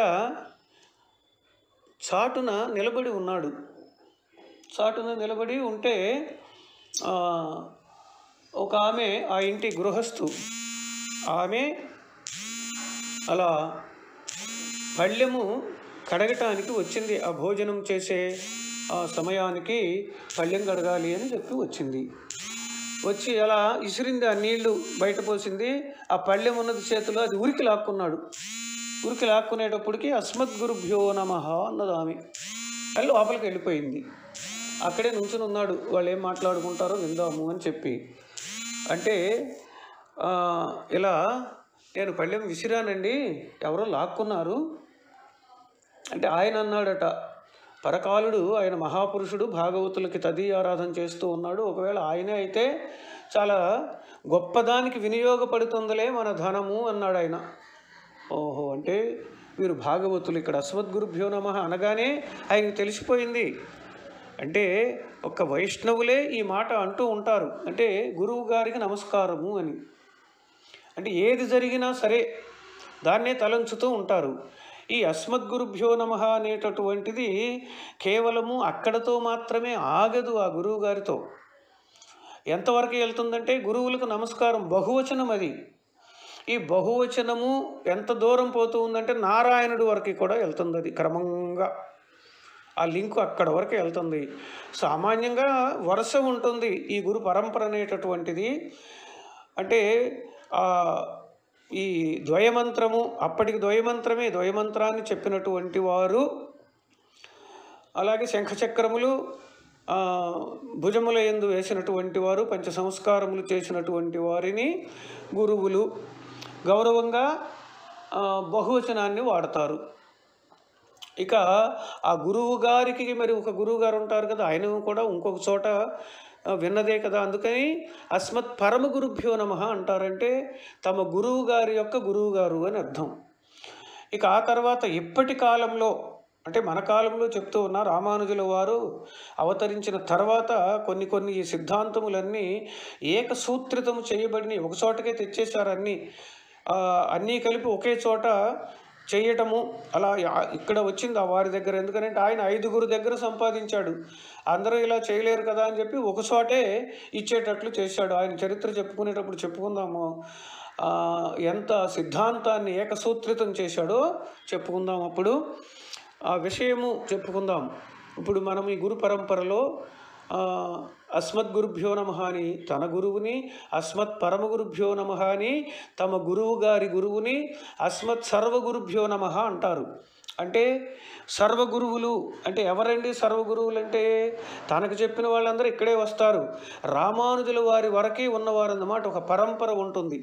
చాటున నిలబడి ఉన్నాడు చాటున నిలబడి ఉంటే ఆ, ఒక ఆమె ఆ ఇంటి గృహస్థు ఆమె అలా పళ్ళెము కడగటానికి వచ్చింది ఆ భోజనం చేసే ఆ సమయానికి పళ్ళెం కడగాలి అని చెప్పి వచ్చింది వచ్చి అలా ఇసిరింది ఆ నీళ్లు బయట పోసింది ఆ పళ్ళెం ఉన్నది చేతిలో అది ఉరికి లాక్కున్నాడు ఉరికి లాక్కునేటప్పటికి అస్మద్ గురుభ్యో నమ అన్నది ఆమె అది లోపలికి వెళ్ళిపోయింది అక్కడే నుంచుని ఉన్నాడు వాళ్ళు ఏం మాట్లాడుకుంటారో విందాము అని చెప్పి అంటే ఆ, ఇలా నేను పళ్ళెం విసిరానండి ఎవరో లాక్కున్నారు అంటే ఆయన అన్నాడట పరకాలుడు ఆయన మహాపురుషుడు భాగవతులకి తది ఆరాధన చేస్తూ ఉన్నాడు ఒకవేళ ఆయనే అయితే చాలా గొప్పదానికి వినియోగపడుతుందిలే మన ధనము అన్నాడు ఆయన ఓహో అంటే వీరు భాగవతులు ఇక్కడ అస్మద్గురుభ్యో నమ అనగానే ఆయనకు తెలిసిపోయింది అంటే ఒక వైష్ణవులే ఈ మాట అంటూ ఉంటారు అంటే గురువు గారికి నమస్కారము అని అంటే ఏది జరిగినా సరే దాన్నే తలంచుతూ ఉంటారు ఈ అస్మద్గురుభ్యో నమ అనేటటువంటిది కేవలము అక్కడతో మాత్రమే ఆగదు ఆ గురువు గారితో ఎంతవరకు వెళ్తుందంటే గురువులకు నమస్కారం బహువచనం అది ఈ బహువచనము ఎంత దూరం పోతూ ఉందంటే నారాయణుడి వరకు కూడా వెళ్తుంది అది క్రమంగా ఆ లింకు అక్కడ వరకు వెళ్తుంది సామాన్యంగా వరుస ఉంటుంది ఈ గురు పరంపర అనేటటువంటిది అంటే ఆ, ఈ ద్వయమంత్రము అప్పటికి ద్వయమంత్రమే ద్వయమంత్రాన్ని చెప్పినటువంటి వారు అలాగే శంఖచక్రములు ఆ, భుజముల ఎందు వేసినటువంటి వారు పంచ సంస్కారములు చేసినటువంటి వారిని గురువులు గౌరవంగా ఆ, బహువచనాన్ని వాడతారు ఇక ఆ గురువు గారికి మరి ఒక గురువు గారు ఉంటారు కదా ఆయన కూడా ఇంకొక చోట ఆ, విన్నదే కదా అందుకని అస్మత్ పరమ గురుభ్యో నమ అంటారంటే తమ గురువు గారి యొక్క గురువు గారు అని అర్థం ఇక ఆ తర్వాత ఇప్పటి కాలంలో అంటే మన కాలంలో చెప్తూ ఉన్న రామానుజుల వారు అవతరించిన తర్వాత కొన్ని కొన్ని ఈ సిద్ధాంతములన్నీ ఏకసూత్రితము చేయబడినవి ఒక చోటకే తెచ్చేశారు అన్నీ ఆ, అన్నీ కలిపి ఒకే చోట చేయటము అలా యా- ఇక్కడ వచ్చింది ఆ వారి దగ్గర ఎందుకంటే ఆయన ఐదుగురు దగ్గర సంపాదించాడు అందరూ ఇలా చేయలేరు కదా అని చెప్పి ఒక చోటే ఇచ్చేటట్లు చేశాడు ఆయన చరిత్ర చెప్పుకునేటప్పుడు చెప్పుకుందాము ఆ, ఎంత సిద్ధాంతాన్ని ఏకసూత్రితం చేశాడో చెప్పుకుందాం అప్పుడు ఆ విషయము చెప్పుకుందాం ఇప్పుడు మనం ఈ గురు పరంపరలో ఆ, అస్మద్ గురుభ్యో నమ అని తన గురువుని అస్మత్ పరమ గురుభ్యో నమ అని తమ గురువు గారి గురువుని అస్మత్ సర్వ గురుభ్యో నమ అంటారు అంటే సర్వ గురువులు అంటే ఎవరండి సర్వ గురువులు అంటే తనకు చెప్పిన వాళ్ళందరూ ఇక్కడే వస్తారు రామానుజుల వారి వరకే ఉన్నవారు అన్నమాట ఒక పరంపర ఉంటుంది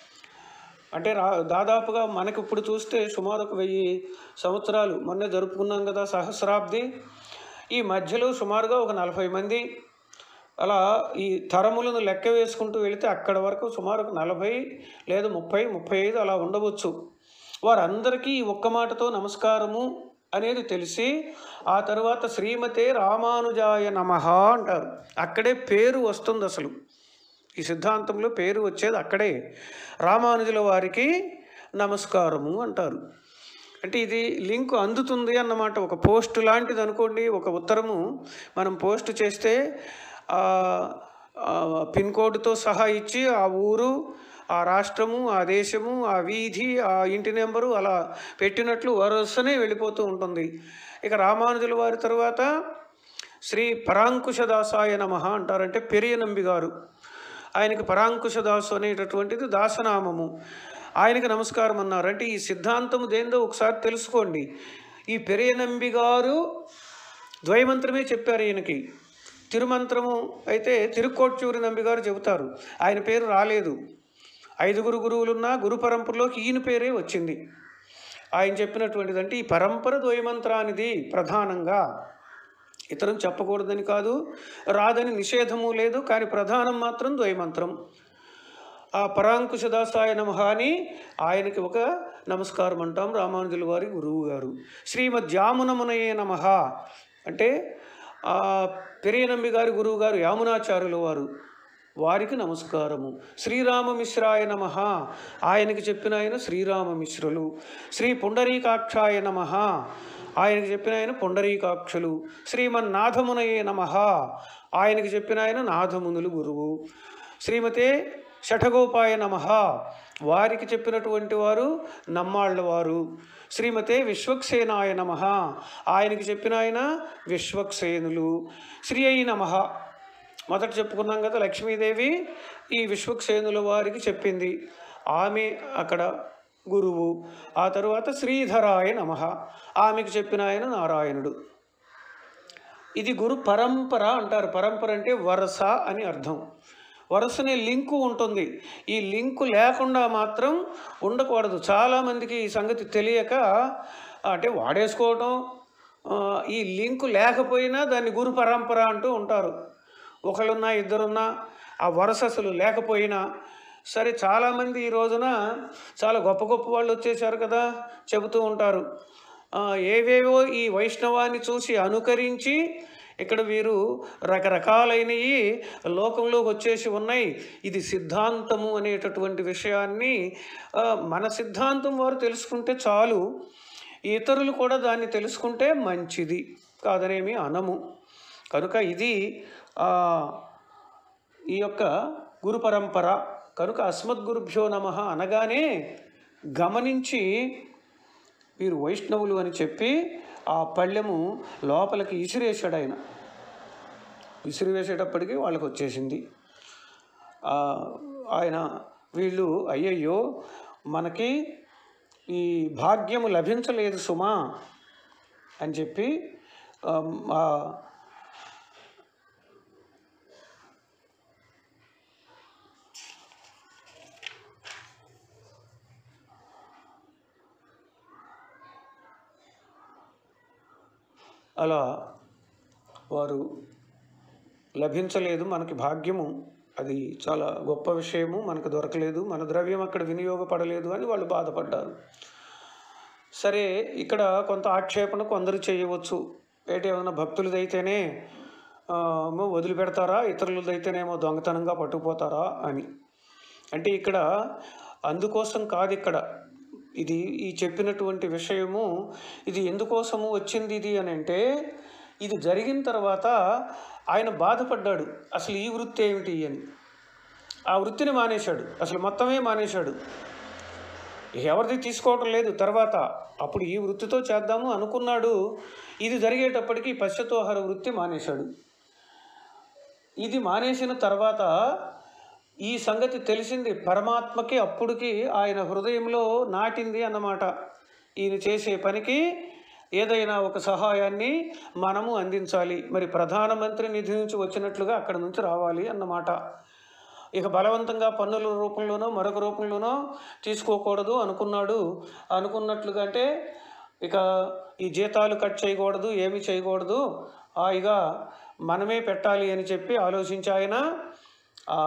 అంటే రా దాదాపుగా మనకి ఇప్పుడు చూస్తే సుమారు ఒక వెయ్యి సంవత్సరాలు మొన్నే జరుపుకున్నాం కదా సహస్రాబ్ది ఈ మధ్యలో సుమారుగా ఒక నలభై మంది అలా ఈ తరములను లెక్క వేసుకుంటూ వెళితే అక్కడ వరకు సుమారు ఒక నలభై లేదా ముప్పై ముప్పై ఐదు అలా ఉండవచ్చు వారందరికీ ఈ ఒక్క మాటతో నమస్కారము అనేది తెలిసి ఆ తర్వాత శ్రీమతే రామానుజాయ నమః అంటారు అక్కడే పేరు వస్తుంది అసలు ఈ సిద్ధాంతంలో పేరు వచ్చేది అక్కడే రామానుజుల వారికి నమస్కారము అంటారు అంటే ఇది లింక్ అందుతుంది అన్నమాట ఒక పోస్ట్ లాంటిది అనుకోండి ఒక ఉత్తరము మనం పోస్ట్ చేస్తే ఆ, ఆ, పిన్ కోడ్తో సహా ఇచ్చి ఆ ఊరు ఆ రాష్ట్రము ఆ దేశము ఆ వీధి ఆ ఇంటి నెంబరు అలా పెట్టినట్లు వరుసనే వెళ్ళిపోతూ ఉంటుంది ఇక రామానుజుల వారి తర్వాత శ్రీ పరాంకుశదాసాయ నమ అంటారంటే పెరియ నంబి గారు ఆయనకి పరాంకుశదాసు అనేటటువంటిది దాసనామము ఆయనకి నమస్కారం అన్నారు అంటే ఈ సిద్ధాంతము దేందో ఒకసారి తెలుసుకోండి ఈ పెరియ నంబి గారు ద్వైమంత్రమే చెప్పారు ఈయనకి తిరుమంత్రము అయితే తిరుక్కోట్చూరి నంబి గారు చెబుతారు ఆయన పేరు రాలేదు ఐదుగురు గురువులున్న గురు పరంపరలోకి ఈయన పేరే వచ్చింది ఆయన చెప్పినటువంటిది అంటే ఈ పరంపర ద్వైమంత్రానిది ప్రధానంగా ఇతరం చెప్పకూడదని కాదు రాదని నిషేధము లేదు కానీ ప్రధానం మాత్రం ద్వైమంత్రం ఆ పరాంకుశదాసాయ నమః అని ఆయనకి ఒక నమస్కారం అంటాం రామానుజుల వారి గురువు గారు శ్రీమద్ యామునమునయే నమః అంటే ఆ పెరియనంబి గారి గురువు గారు యామునాచార్యుల వారు వారికి నమస్కారము శ్రీరామ మిశ్రాయ నమ ఆయనకి చెప్పిన ఆయన శ్రీరామ మిశ్రులు శ్రీ పుండరీకాక్షాయ నమ ఆయనకి చెప్పిన ఆయన పుండరీకాక్షులు శ్రీమన్నాథమునయే నమ ఆయనకి చెప్పిన ఆయన నాథమునులు గురువు శ్రీమతే షఠగోపాయ నమ వారికి చెప్పినటువంటి వారు నమ్మాళ్ళ వారు శ్రీమతే విశ్వక్సేనాయ నమ ఆయనకి చెప్పిన ఆయన విశ్వక్సేనులు శ్రీ అయి నమ మొదట చెప్పుకున్నాం కదా లక్ష్మీదేవి ఈ విశ్వక్సేనుల వారికి చెప్పింది ఆమె అక్కడ గురువు ఆ తరువాత శ్రీధరాయ నమ ఆమెకు చెప్పిన ఆయన నారాయణుడు ఇది గురు పరంపర అంటారు పరంపర అంటే వరస అని అర్థం వరుసనే లింకు ఉంటుంది ఈ లింకు లేకుండా మాత్రం ఉండకూడదు చాలామందికి ఈ సంగతి తెలియక అంటే వాడేసుకోవటం ఆ, ఈ లింకు లేకపోయినా దాన్ని గురు పరంపర అంటూ ఉంటారు ఒకళ్ళున్నా ఇద్దరున్నా ఆ వరుస అసలు లేకపోయినా సరే చాలామంది ఈ రోజున చాలా గొప్ప గొప్ప వాళ్ళు వచ్చేసారు కదా చెబుతూ ఉంటారు ఆ, ఏవేవో ఈ వైష్ణవాన్ని చూసి అనుకరించి ఇక్కడ వీరు రకరకాలైనవి లోకంలోకి వచ్చేసి ఉన్నాయి ఇది సిద్ధాంతము అనేటటువంటి విషయాన్ని ఆ, మన సిద్ధాంతం వారు తెలుసుకుంటే చాలు ఇతరులు కూడా దాన్ని తెలుసుకుంటే మంచిది కాదనేమి అనము కనుక ఇది ఆ, ఈ యొక్క గురు పరంపర కనుక అస్మద్గురుభ్యో నమ అనగానే గమనించి వీరు వైష్ణవులు అని చెప్పి ఆ పళ్ళెము లోపలికి ఇసిరేసాడు ఆయన విసిరివేసేటప్పటికి వాళ్ళకి వచ్చేసింది ఆ, ఆయన వీళ్ళు అయ్యయ్యో మనకి ఈ భాగ్యము లభించలేదు సుమా అని చెప్పి ఆమ్, ఆ, అలా వారు లభించలేదు మనకి భాగ్యము అది చాలా గొప్ప విషయము మనకు దొరకలేదు మన ద్రవ్యం అక్కడ వినియోగపడలేదు అని వాళ్ళు బాధపడ్డారు సరే ఇక్కడ కొంత ఆక్షేపణ కొందరు చేయవచ్చు ఏంటి ఏమైనా భక్తులదైతేనే ఆ, ఏమో వదిలిపెడతారా ఇతరులదైతేనేమో దొంగతనంగా పట్టుకుపోతారా అని అంటే ఇక్కడ అందుకోసం కాదు ఇక్కడ ఇది ఈ చెప్పినటువంటి విషయము ఇది ఎందుకోసము వచ్చింది ఇది అని అంటే ఇది జరిగిన తర్వాత ఆయన బాధపడ్డాడు అసలు ఈ వృత్తి ఏమిటి అని ఆ వృత్తిని మానేశాడు అసలు మొత్తమే మానేశాడు ఎవరిది తీసుకోవడం లేదు తర్వాత అప్పుడు ఈ వృత్తితో చేద్దాము అనుకున్నాడు ఇది జరిగేటప్పటికి పశ్చతోహార వృత్తి మానేశాడు ఇది మానేసిన తర్వాత ఈ సంగతి తెలిసింది పరమాత్మకి అప్పుడుకి ఆయన హృదయంలో నాటింది అన్నమాట ఈయన చేసే పనికి ఏదైనా ఒక సహాయాన్ని మనము అందించాలి మరి ప్రధానమంత్రి నిధి నుంచి వచ్చినట్లుగా అక్కడ నుంచి రావాలి అన్నమాట ఇక బలవంతంగా పన్నుల రూపంలోనో మరొక రూపంలోనో తీసుకోకూడదు అనుకున్నాడు అనుకున్నట్లుగా అంటే ఇక ఈ జీతాలు కట్ చేయకూడదు ఏమీ చేయకూడదు హాయిగా మనమే పెట్టాలి అని చెప్పి ఆలోచించి ఆయన ఆ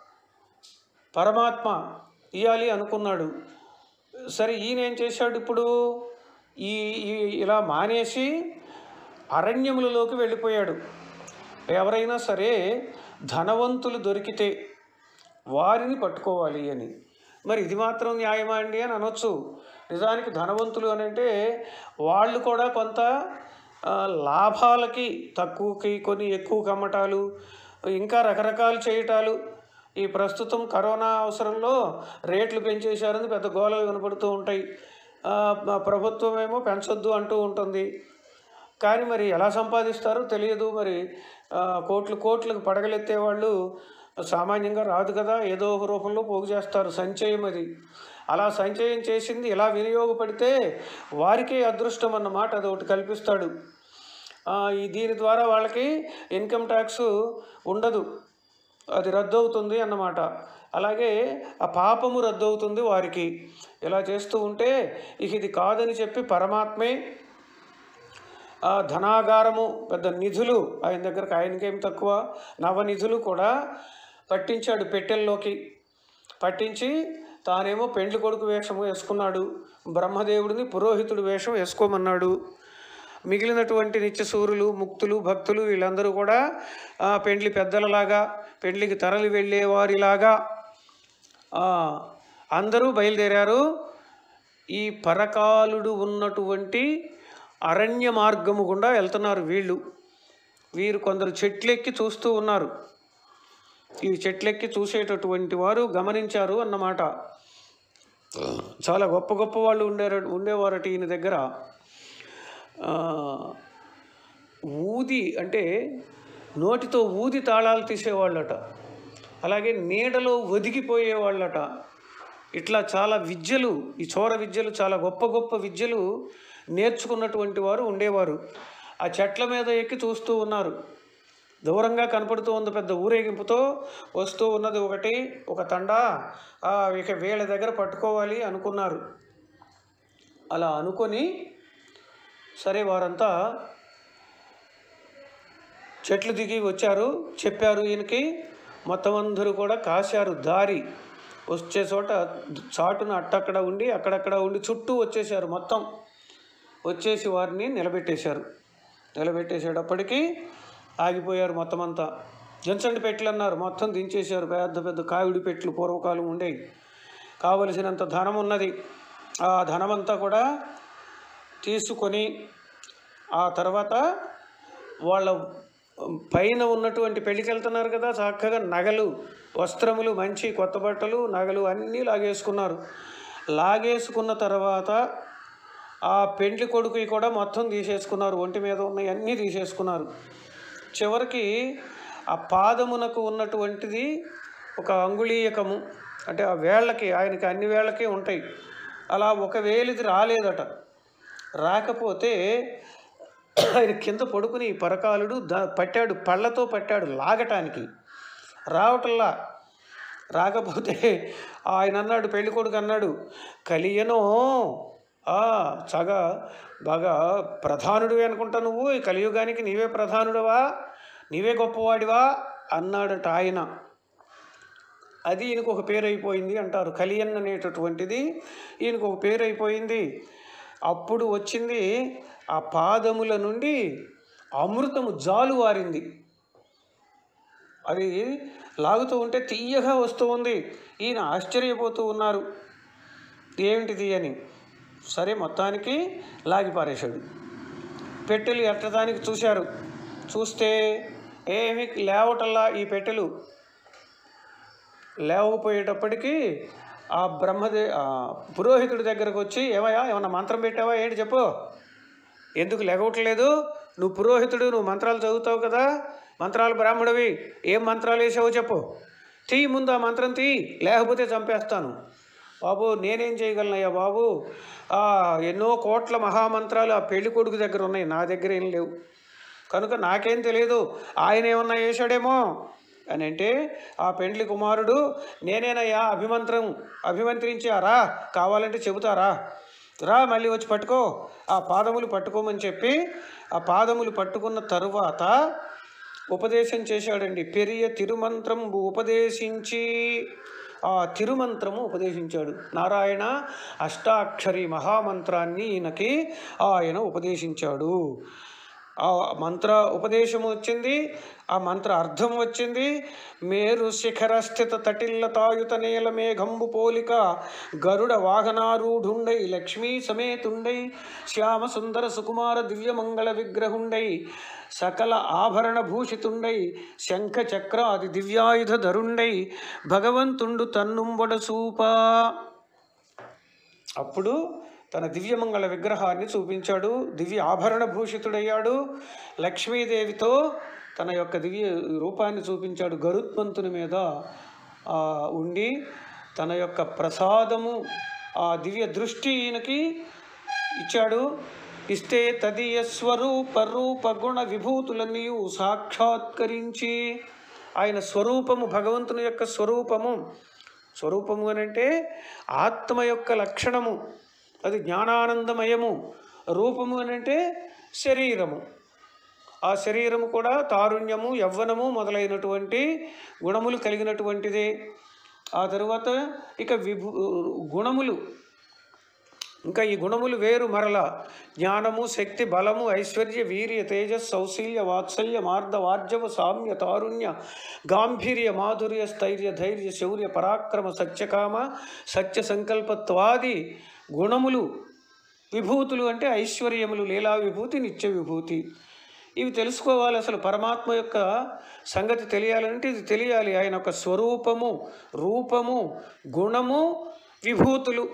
పరమాత్మ ఇవ్వాలి అనుకున్నాడు సరే ఈయన ఏం చేశాడు ఇప్పుడు ఈ ఈ- ఇలా మానేసి అరణ్యములలోకి వెళ్ళిపోయాడు ఎవరైనా సరే ధనవంతులు దొరికితే వారిని పట్టుకోవాలి అని మరి ఇది మాత్రం న్యాయమా అండి అని అనొచ్చు నిజానికి ధనవంతులు అని అంటే వాళ్ళు కూడా కొంత ఆ, లాభాలకి తక్కువకి కొన్ని ఎక్కువ కమ్మటాలు ఇంకా రకరకాలు చేయటాలు ఈ ప్రస్తుతం కరోనా అవసరంలో రేట్లు పెంచేశారని పెద్ద గోళలు వినపడుతూ ఉంటాయి ఆ, మా ప్రభుత్వం ఏమో పెంచొద్దు అంటూ ఉంటుంది కానీ మరి ఎలా సంపాదిస్తారో తెలియదు మరి ఆ, కోట్లు కోట్లకు పడగలెత్తే వాళ్ళు సామాన్యంగా రాదు కదా ఏదో ఒక రూపంలో పోగు చేస్తారు సంచయం అది అలా సంచయం చేసింది ఇలా వినియోగపడితే వారికే అదృష్టం అన్నమాట అది ఒకటి కల్పిస్తాడు ఆ, ఈ దీని ద్వారా వాళ్ళకి ఇన్కమ్ ట్యాక్స్ ఉండదు అది రద్దు అవుతుంది అన్నమాట అలాగే ఆ పాపము రద్దు అవుతుంది వారికి ఇలా చేస్తూ ఉంటే ఇక ఇది కాదని చెప్పి పరమాత్మే ఆ ధనాగారము పెద్ద నిధులు ఆయన దగ్గరకు ఆయనకేం తక్కువ నవనిధులు కూడా పట్టించాడు పెట్టెల్లోకి పట్టించి తానేమో పెండ్లి కొడుకు వేషము వేసుకున్నాడు బ్రహ్మదేవుడిని పురోహితుడు వేషం వేసుకోమన్నాడు మిగిలినటువంటి నిత్యసూరులు ముక్తులు భక్తులు వీళ్ళందరూ కూడా ఆ, పెండ్లి పెద్దలలాగా పెండ్లికి తరలి వెళ్ళేవారిలాగా ఆ, అందరూ బయలుదేరారు ఈ పరకాలుడు ఉన్నటువంటి అరణ్య మార్గము గుండా వెళ్తున్నారు వీళ్ళు వీరు కొందరు చెట్లెక్కి చూస్తూ ఉన్నారు ఈ చెట్లెక్కి చూసేటటువంటి వారు గమనించారు అన్నమాట చాలా గొప్ప గొప్ప వాళ్ళు ఉండేర ఉండేవారట ఈయన దగ్గర ఆ, ఊది అంటే నోటితో ఊది తాళాలు తీసేవాళ్ళట అలాగే నీడలో ఒదిగిపోయేవాళ్ళట ఇట్లా చాలా విద్యలు ఈ చోర విద్యలు చాలా గొప్ప గొప్ప విద్యలు నేర్చుకున్నటువంటి వారు ఉండేవారు ఆ చెట్ల మీద ఎక్కి చూస్తూ ఉన్నారు దూరంగా కనపడుతూ ఉంది పెద్ద ఊరేగింపుతో వస్తూ ఉన్నది ఒకటి ఒక తండా ఆ, ఇక వీళ్ళ దగ్గర పట్టుకోవాలి అనుకున్నారు అలా అనుకొని సరే వారంతా చెట్లు దిగి వచ్చారు చెప్పారు ఈయనకి మొత్తం అందరూ కూడా కాశారు దారి వచ్చే చోట చాటున అట్టక్కడ ఉండి అక్కడక్కడ ఉండి చుట్టూ వచ్చేసారు మొత్తం వచ్చేసి వారిని నిలబెట్టేశారు నిలబెట్టేసేటప్పటికి ఆగిపోయారు మొత్తం అంతా జంచండి పెట్లు అన్నారు మొత్తం దించేశారు పెద్ద పెద్ద కావిడి పెట్లు పూర్వకాలం ఉండేవి కావలసినంత ధనం ఉన్నది ఆ ధనమంతా కూడా తీసుకొని ఆ తర్వాత వాళ్ళ పైన ఉన్నటువంటి పెళ్ళికి వెళ్తున్నారు కదా చక్కగా నగలు వస్త్రములు మంచి కొత్త బట్టలు నగలు అన్నీ లాగేసుకున్నారు లాగేసుకున్న తర్వాత ఆ పెండ్లి కొడుకు కూడా మొత్తం తీసేసుకున్నారు ఒంటి మీద ఉన్నాయి అన్నీ తీసేసుకున్నారు చివరికి ఆ పాదమునకు ఉన్నటువంటిది ఒక అంగుళీయకము అంటే ఆ వేళ్ళకి ఆయనకి అన్ని వేళ్ళకి ఉంటాయి అలా ఒక వేలిది రాలేదట రాకపోతే ఆయన కింద పడుకుని ఈ పరకాలుడు దా పట్టాడు పళ్ళతో పట్టాడు లాగటానికి రావటల్లా రాకపోతే ఆయన అన్నాడు పెళ్లి కొడుకు అన్నాడు కలియనో ఆ, చగా బాగా ప్రధానుడివి అనుకుంటా నువ్వు ఈ కలియుగానికి నీవే ప్రధానుడవా నీవే గొప్పవాడివా అన్నాడట ఆయన అది ఈయనకు ఒక పేరు అయిపోయింది అంటారు కలియన్ అనేటటువంటిది ఈయనకు ఒక పేరు అయిపోయింది అప్పుడు వచ్చింది ఆ పాదముల నుండి అమృతము జాలు వారింది అది లాగుతూ ఉంటే తీయగా వస్తూ ఉంది ఈయన ఆశ్చర్యపోతూ ఉన్నారు ఏమిటిది అని సరే మొత్తానికి లాగి పారేశాడు పెట్టెలు ఎట్టడానికి చూశారు చూస్తే ఏమి లేవటల్లా ఈ పెట్టెలు లేవకపోయేటప్పటికీ ఆ బ్రహ్మదే ఆ పురోహితుడి దగ్గరకు వచ్చి ఏమయ్యా ఏమన్నా మంత్రం పెట్టావా ఏంటి చెప్పు ఎందుకు లేగవట్లేదు నువ్వు పురోహితుడు నువ్వు మంత్రాలు చదువుతావు కదా మంత్రాలు బ్రాహ్మడివి ఏం మంత్రాలు వేసావో చెప్పు తీ ముందు ఆ మంత్రం తీ లేకపోతే చంపేస్తాను బాబు నేనేం చేయగలనయ్యా బాబు ఆ, ఎన్నో కోట్ల మహామంత్రాలు ఆ పెళ్లి కొడుకు దగ్గర ఉన్నాయి నా దగ్గర ఏం లేవు కనుక నాకేం తెలియదు ఆయన ఏమన్నా వేశాడేమో అని అంటే ఆ పెండ్లి కుమారుడు నేనేనయ్యా అభిమంత్రం అభిమంత్రించారా కావాలంటే చెబుతారా రా మళ్ళీ వచ్చి పట్టుకో ఆ పాదములు పట్టుకోమని చెప్పి ఆ పాదములు పట్టుకున్న తరువాత ఉపదేశం చేశాడండి పెరియ తిరుమంత్రం ఉపదేశించి ఆ తిరుమంత్రము ఉపదేశించాడు నారాయణ అష్టాక్షరి మహామంత్రాన్ని ఈయనకి ఆయన ఉపదేశించాడు ఆ మంత్ర ఉపదేశం వచ్చింది ఆ మంత్ర అర్థం వచ్చింది మేరు శిఖర స్థిత తటిల్లతాయుత నేల మేఘంబు పోలిక గరుడ వాహనారూఢుండై లక్ష్మీ సమేతుండై శ్యామ సుందర సుకుమార దివ్యమంగళ విగ్రహుండై సకల ఆభరణ భూషితుండై శంఖ చక్రాది దివ్యాయుధ ధరుండై భగవంతుండు తన్నుంబడ సూపా అప్పుడు తన దివ్యమంగళ విగ్రహాన్ని చూపించాడు దివ్య ఆభరణ భూషితుడయ్యాడు లక్ష్మీదేవితో తన యొక్క దివ్య రూపాన్ని చూపించాడు గరుత్మంతుని మీద ఆ, ఉండి తన యొక్క ప్రసాదము ఆ దివ్య దృష్టి ఈయనకి ఇచ్చాడు ఇస్తే తదీయ స్వరూప రూప గుణ విభూతులన్నీ సాక్షాత్కరించి ఆయన స్వరూపము భగవంతుని యొక్క స్వరూపము స్వరూపము అని అంటే ఆత్మ యొక్క లక్షణము అది జ్ఞానానందమయము రూపము అని అంటే శరీరము ఆ శరీరము కూడా తారుణ్యము యవ్వనము మొదలైనటువంటి గుణములు కలిగినటువంటిదే ఆ తరువాత ఇక విభు గుణములు ఇంకా ఈ గుణములు వేరు మరల జ్ఞానము శక్తి బలము ఐశ్వర్య వీర్య తేజస్ సౌశీల్య వాత్సల్య మార్ద వార్జవ సామ్య తారుణ్య గాంభీర్య మాధుర్య స్థైర్య ధైర్య శౌర్య పరాక్రమ సత్యకామ సత్య సంకల్పత్వాది గుణములు విభూతులు అంటే ఐశ్వర్యములు లీలా విభూతి నిత్య విభూతి ఇవి తెలుసుకోవాలి అసలు పరమాత్మ యొక్క సంగతి తెలియాలంటే ఇది తెలియాలి ఆయన యొక్క స్వరూపము రూపము గుణము విభూతులు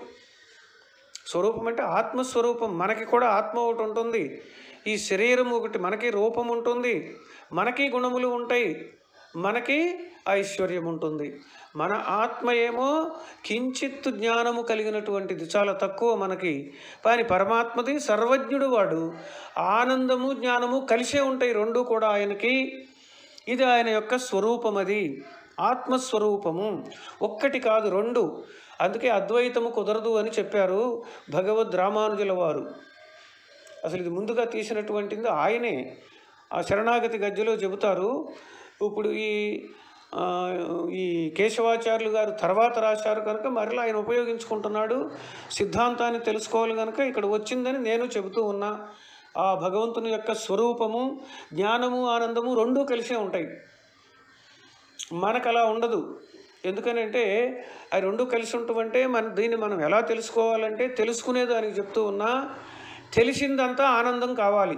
స్వరూపం అంటే ఆత్మస్వరూపం మనకి కూడా ఆత్మ ఒకటి ఉంటుంది ఈ శరీరం ఒకటి మనకి రూపం ఉంటుంది మనకి గుణములు ఉంటాయి మనకి ఐశ్వర్యం ఉంటుంది మన ఆత్మ ఏమో కించిత్తు జ్ఞానము కలిగినటువంటిది చాలా తక్కువ మనకి కానీ పరమాత్మది సర్వజ్ఞుడు వాడు ఆనందము జ్ఞానము కలిసే ఉంటాయి రెండు కూడా ఆయనకి ఇది ఆయన యొక్క స్వరూపం అది ఆత్మస్వరూపము ఒక్కటి కాదు రెండు అందుకే అద్వైతము కుదరదు అని చెప్పారు భగవద్ రామానుజుల వారు అసలు ఇది ముందుగా తీసినటువంటిది ఆయనే ఆ శరణాగతి గద్యలో చెబుతారు ఇప్పుడు ఈ ఆ, ఈ కేశవాచార్యులు గారు తర్వాత రాశారు కనుక మరలా ఆయన ఉపయోగించుకుంటున్నాడు సిద్ధాంతాన్ని తెలుసుకోవాలి కనుక ఇక్కడ వచ్చిందని నేను చెబుతూ ఉన్నా ఆ భగవంతుని యొక్క స్వరూపము జ్ఞానము ఆనందము రెండూ కలిసే ఉంటాయి మనకు అలా ఉండదు ఎందుకనంటే అవి రెండు కలిసి ఉంటామంటే మన దీన్ని మనం ఎలా తెలుసుకోవాలంటే తెలుసుకునే దానికి చెప్తూ ఉన్నా తెలిసిందంతా ఆనందం కావాలి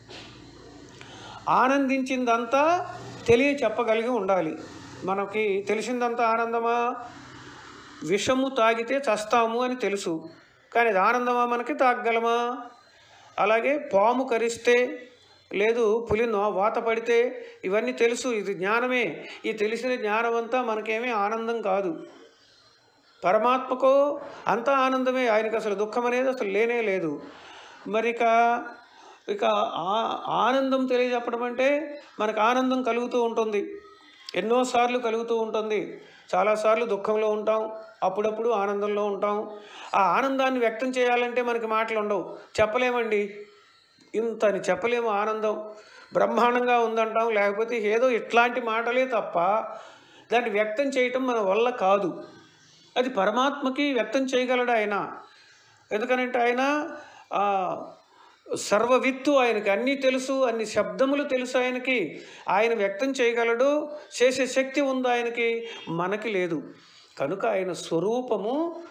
ఆనందించిందంతా తెలియ చెప్పగలిగి ఉండాలి మనకి తెలిసిందంతా ఆనందమా విషము తాగితే చస్తాము అని తెలుసు కానీ అది ఆనందమా మనకి తాగగలమా అలాగే పాము కరిస్తే లేదు పులి నో- వాత పడితే ఇవన్నీ తెలుసు ఇది జ్ఞానమే ఈ తెలిసిన జ్ఞానం అంతా మనకేమీ ఆనందం కాదు పరమాత్మకు అంతా ఆనందమే ఆయనకు అసలు దుఃఖం అనేది అసలు లేనే లేదు మరి ఇక ఇక ఆ- ఆనందం తెలియజెప్పడం అంటే మనకు ఆనందం కలుగుతూ ఉంటుంది ఎన్నోసార్లు కలుగుతూ ఉంటుంది చాలాసార్లు దుఃఖంలో ఉంటాం అప్పుడప్పుడు ఆనందంలో ఉంటాం ఆ ఆనందాన్ని వ్యక్తం చేయాలంటే మనకి మాటలు ఉండవు చెప్పలేమండి ఇంత అని చెప్పలేము ఆనందం బ్రహ్మాండంగా ఉందంటాం లేకపోతే ఏదో ఇట్లాంటి మాటలే తప్ప దాన్ని వ్యక్తం చేయటం మన వల్ల కాదు అది పరమాత్మకి వ్యక్తం చేయగలడు ఆయన ఎందుకనంటే ఆయన ఆ, సర్వవిత్తు ఆయనకి అన్నీ తెలుసు అన్ని శబ్దములు తెలుసు ఆయనకి ఆయన వ్యక్తం చేయగలడు చేసే శక్తి ఉంది ఆయనకి మనకి లేదు కనుక ఆయన స్వరూపము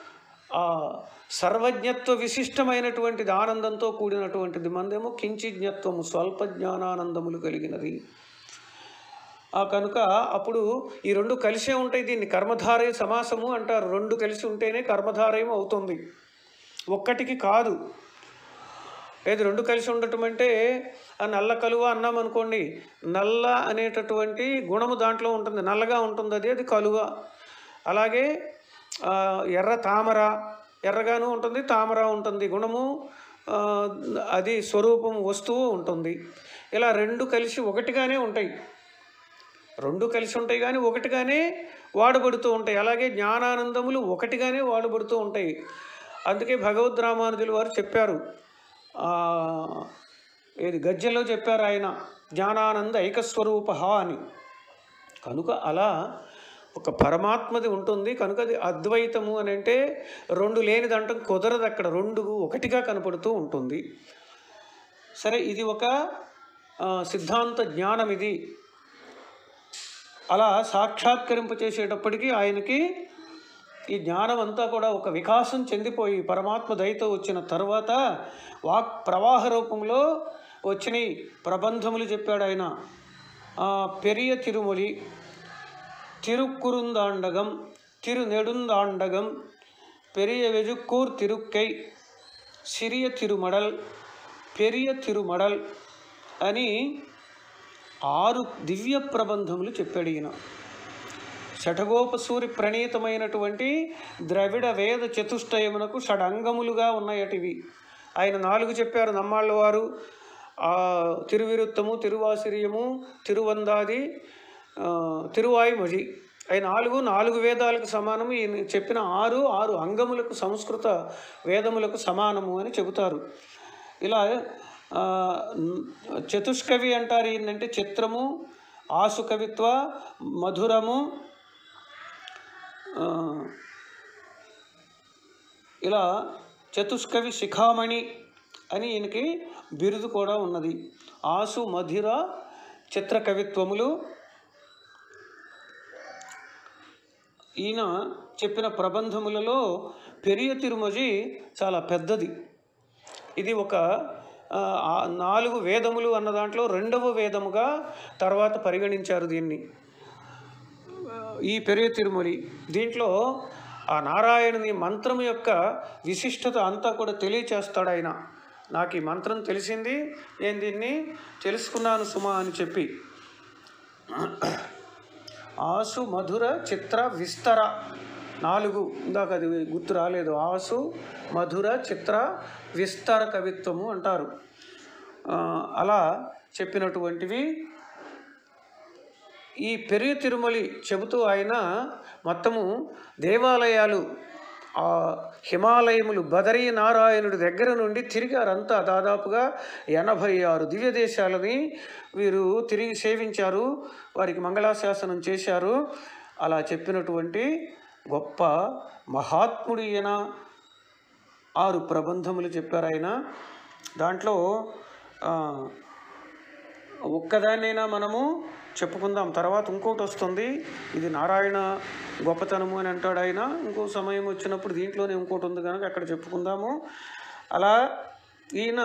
ఆ సర్వజ్ఞత్వ విశిష్టమైనటువంటిది ఆనందంతో కూడినటువంటిది మందేమో కించిజ్ఞత్వము స్వల్ప జ్ఞానానందములు కలిగినది ఆ కనుక అప్పుడు ఈ రెండు కలిసే ఉంటాయి దీన్ని కర్మధారయ సమాసము అంటారు రెండు కలిసి ఉంటేనే కర్మధారయం అవుతుంది ఒక్కటికి కాదు ఏది రెండు కలిసి ఉండటం అంటే ఆ నల్ల కలువ అన్నాం అనుకోండి నల్ల అనేటటువంటి గుణము దాంట్లో ఉంటుంది నల్లగా ఉంటుంది అది అది కలువ అలాగే ఆ, ఎర్ర తామర ఎర్రగాను ఉంటుంది తామర ఉంటుంది గుణము ఆ, అది స్వరూపం వస్తువు ఉంటుంది ఇలా రెండు కలిసి ఒకటిగానే ఉంటాయి రెండు కలిసి ఉంటాయి కానీ ఒకటిగానే వాడబడుతూ ఉంటాయి అలాగే జ్ఞానానందములు ఒకటిగానే వాడబడుతూ ఉంటాయి అందుకే భగవద్ రామానుజులు వారు చెప్పారు ఆ, ఏది గజ్జెలో చెప్పారు ఆయన జ్ఞానానంద ఐకస్వరూప అని కనుక అలా ఒక పరమాత్మది ఉంటుంది కనుక అది అద్వైతము అని అంటే రెండు లేనిదంటం కుదరదు అక్కడ రెండు ఒకటిగా కనపడుతూ ఉంటుంది సరే ఇది ఒక ఆ, సిద్ధాంత జ్ఞానం ఇది అలా సాక్షాత్కరింప చేసేటప్పటికీ ఆయనకి ఈ జ్ఞానం అంతా కూడా ఒక వికాసం చెందిపోయి పరమాత్మ దయతో వచ్చిన తర్వాత వాక్ ప్రవాహ రూపంలో వచ్చినాయి ప్రబంధములు చెప్పాడు ఆయన ఆ, పెరియ తిరుమలి తిరుక్కురుందాండగం తిరునెడుందాండగం పెరియ వెజుక్కూర్ తిరుక్కై సిరియ తిరుమడల్ పెరియ తిరుమడల్ అని ఆరు దివ్య ప్రబంధములు చెప్పాడు ఈయన షఠగోపసూరి ప్రణీతమైనటువంటి ద్రవిడ వేద చతుష్టయమునకు షడంగములుగా ఉన్నాయటివి ఆయన నాలుగు చెప్పారు నమ్మాళ్ళ వారు ఆ, తిరువిరుత్తము తిరువాసిరియము తిరువందాది ఆ, తిరువాయుమొഴി అవి నాలుగు నాలుగు వేదాలకు సమానము ఈయన చెప్పిన ఆరు ఆరు అంగములకు సంస్కృత వేదములకు సమానము అని చెబుతారు ఇలా ఆ, న్- చతుష్కవి అంటారు ఏంటంటే చిత్రము ఆసు కవిత్వ మధురము ఆ, ఇలా చతుష్కవి శిఖామణి అని ఈయనకి బిరుదు కూడా ఉన్నది ఆసు మధుర చిత్ర కవిత్వములు ఈయన చెప్పిన ప్రబంధములలో పెరియ తిరుమజి చాలా పెద్దది ఇది ఒక ఆ, ఆ నాలుగు వేదములు అన్న దాంట్లో రెండవ వేదముగా తర్వాత పరిగణించారు దీన్ని ఈ పెరియ తిరుమలి దీంట్లో ఆ నారాయణుని మంత్రం యొక్క విశిష్టత అంతా కూడా తెలియచేస్తాడు ఆయన నాకు ఈ మంత్రం తెలిసింది నేను దీన్ని తెలుసుకున్నాను సుమా అని చెప్పి ఆసు మధుర చిత్ర విస్తర నాలుగు ఇందాక అది గుర్తు రాలేదు ఆసు మధుర చిత్ర విస్తర కవిత్వము అంటారు ఆ, అలా చెప్పినటువంటివి ఈ పెరియ తిరుమలి చెబుతూ ఆయన మొత్తము దేవాలయాలు ఆ హిమాలయములు బదరీ నారాయణుడి దగ్గర నుండి తిరిగారంతా దాదాపుగా ఎనభై ఆరు దివ్య దేశాలని వీరు తిరిగి సేవించారు వారికి మంగళాశాసనం చేశారు అలా చెప్పినటువంటి గొప్ప మహాత్ముడు ఈయన ఆరు ప్రబంధములు చెప్పారు ఆయన దాంట్లో ఆ, ఒక్కదాన్నైనా మనము చెప్పుకుందాం తర్వాత ఇంకోటి వస్తుంది ఇది నారాయణ గొప్పతనము అని అంటాడు ఆయన ఇంకో సమయం వచ్చినప్పుడు దీంట్లోనే ఇంకోటి ఉంది కనుక అక్కడ చెప్పుకుందాము అలా ఈయన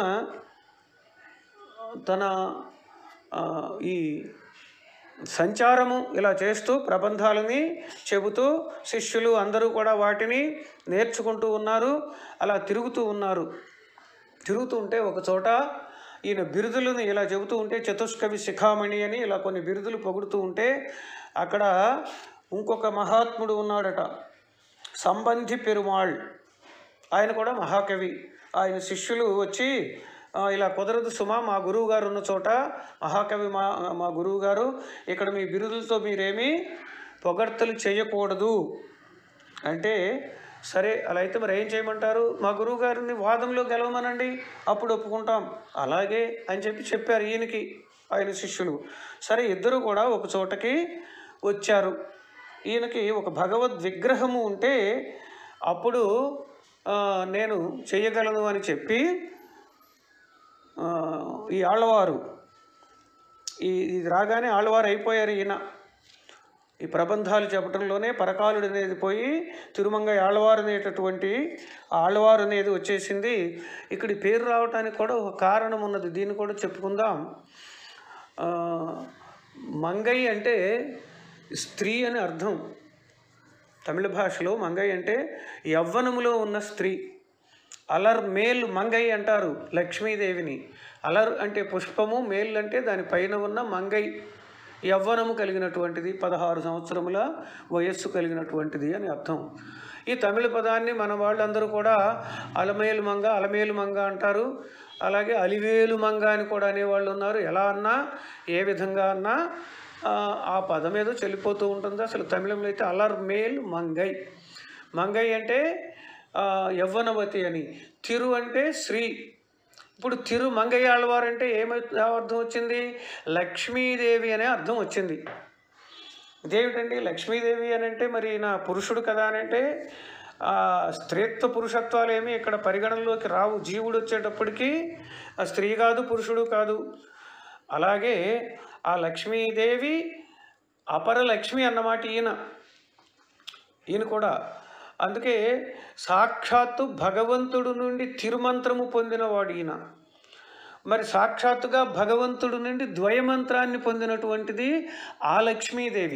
తన ఆ, ఈ సంచారము ఇలా చేస్తూ ప్రబంధాలని చెబుతూ శిష్యులు అందరూ కూడా వాటిని నేర్చుకుంటూ ఉన్నారు అలా తిరుగుతూ ఉన్నారు తిరుగుతూ ఉంటే ఒక చోట ఈయన బిరుదులను ఇలా చెబుతూ ఉంటే చతుష్కవి శిఖామణి అని ఇలా కొన్ని బిరుదులు పొగుడుతూ ఉంటే అక్కడ ఇంకొక మహాత్ముడు ఉన్నాడట సంబంధి పెరుమాళ్ ఆయన కూడా మహాకవి ఆయన శిష్యులు వచ్చి "ఆ, ఇలా కుదరదు సుమా మా గురువు గారు ఉన్న చోట మహాకవి మా మా గురువు గారు ఇక్కడ మీ బిరుదులతో మీరేమీ పొగడ్తలు చేయకూడదు అంటే సరే అలా అయితే మరి ఏం చేయమంటారు మా గురువు గారిని వాదంలో గెలవమనండి అప్పుడు ఒప్పుకుంటాం అలాగే అని చెప్పి చెప్పారు ఈయనకి ఆయన శిష్యులు సరే ఇద్దరు కూడా ఒక చోటకి వచ్చారు ఈయనకి ఒక భగవద్ విగ్రహము ఉంటే అప్పుడు ఆ, నేను చేయగలను అని చెప్పి ఆ, ఈ ఆళ్ళవారు ఈ ఇది రాగానే ఆళ్ళవారు అయిపోయారు ఈయన ఈ ప్రబంధాలు చెప్పడంలోనే పరకాలుడు అనేది పోయి తిరుమంగ ఆళ్వారు అనేటటువంటి ఆ ఆళ్వారు అనేది వచ్చేసింది ఇక్కడ ఈ పేరు రావడానికి కూడా ఒక కారణం ఉన్నది దీన్ని కూడా చెప్పుకుందాం ఆ, మంగై అంటే స్త్రీ అని అర్థం తమిళ భాషలో మంగై అంటే యవ్వనములో ఉన్న స్త్రీ అలర్ మేల్ మంగై అంటారు లక్ష్మీదేవిని అలర్ అంటే పుష్పము మేల్ అంటే దాని పైన ఉన్న మంగై యవ్వనము కలిగినటువంటిది పదహారు సంవత్సరముల వయస్సు కలిగినటువంటిది అని అర్థం ఈ తమిళ పదాన్ని మన వాళ్ళందరూ కూడా అలమేలు మంగ అలమేలు మంగ అంటారు అలాగే అలివేలు మంగ అని కూడా అనేవాళ్ళు ఉన్నారు ఎలా అన్నా ఏ విధంగా అన్నా ఆ, ఆ పదం ఏదో చెల్లిపోతూ ఉంటుంది అసలు తమిళంలో అయితే అలర్ మేల్ మంగై మంగై అంటే ఆ, యవ్వనవతి అని తిరు అంటే శ్రీ ఇప్పుడు తిరు మంగయ్య ఆళ్వారు అంటే ఏమై అర్థం వచ్చింది లక్ష్మీదేవి అనే అర్థం వచ్చింది ఇదేమిటండి లక్ష్మీదేవి అని అంటే మరి నా పురుషుడు కదా అని అంటే ఆ స్త్రీత్వ పురుషత్వాలు ఏమి ఇక్కడ పరిగణనలోకి రావు జీవుడు వచ్చేటప్పటికి ఆ స్త్రీ కాదు పురుషుడు కాదు అలాగే ఆ లక్ష్మీదేవి అపర లక్ష్మి అన్నమాట ఈయన ఈయన కూడా అందుకే సాక్షాత్తు భగవంతుడు నుండి తిరుమంత్రము పొందినవాడు ఈయన మరి సాక్షాత్తుగా భగవంతుడు నుండి ద్వయమంత్రాన్ని పొందినటువంటిది ఆ లక్ష్మీదేవి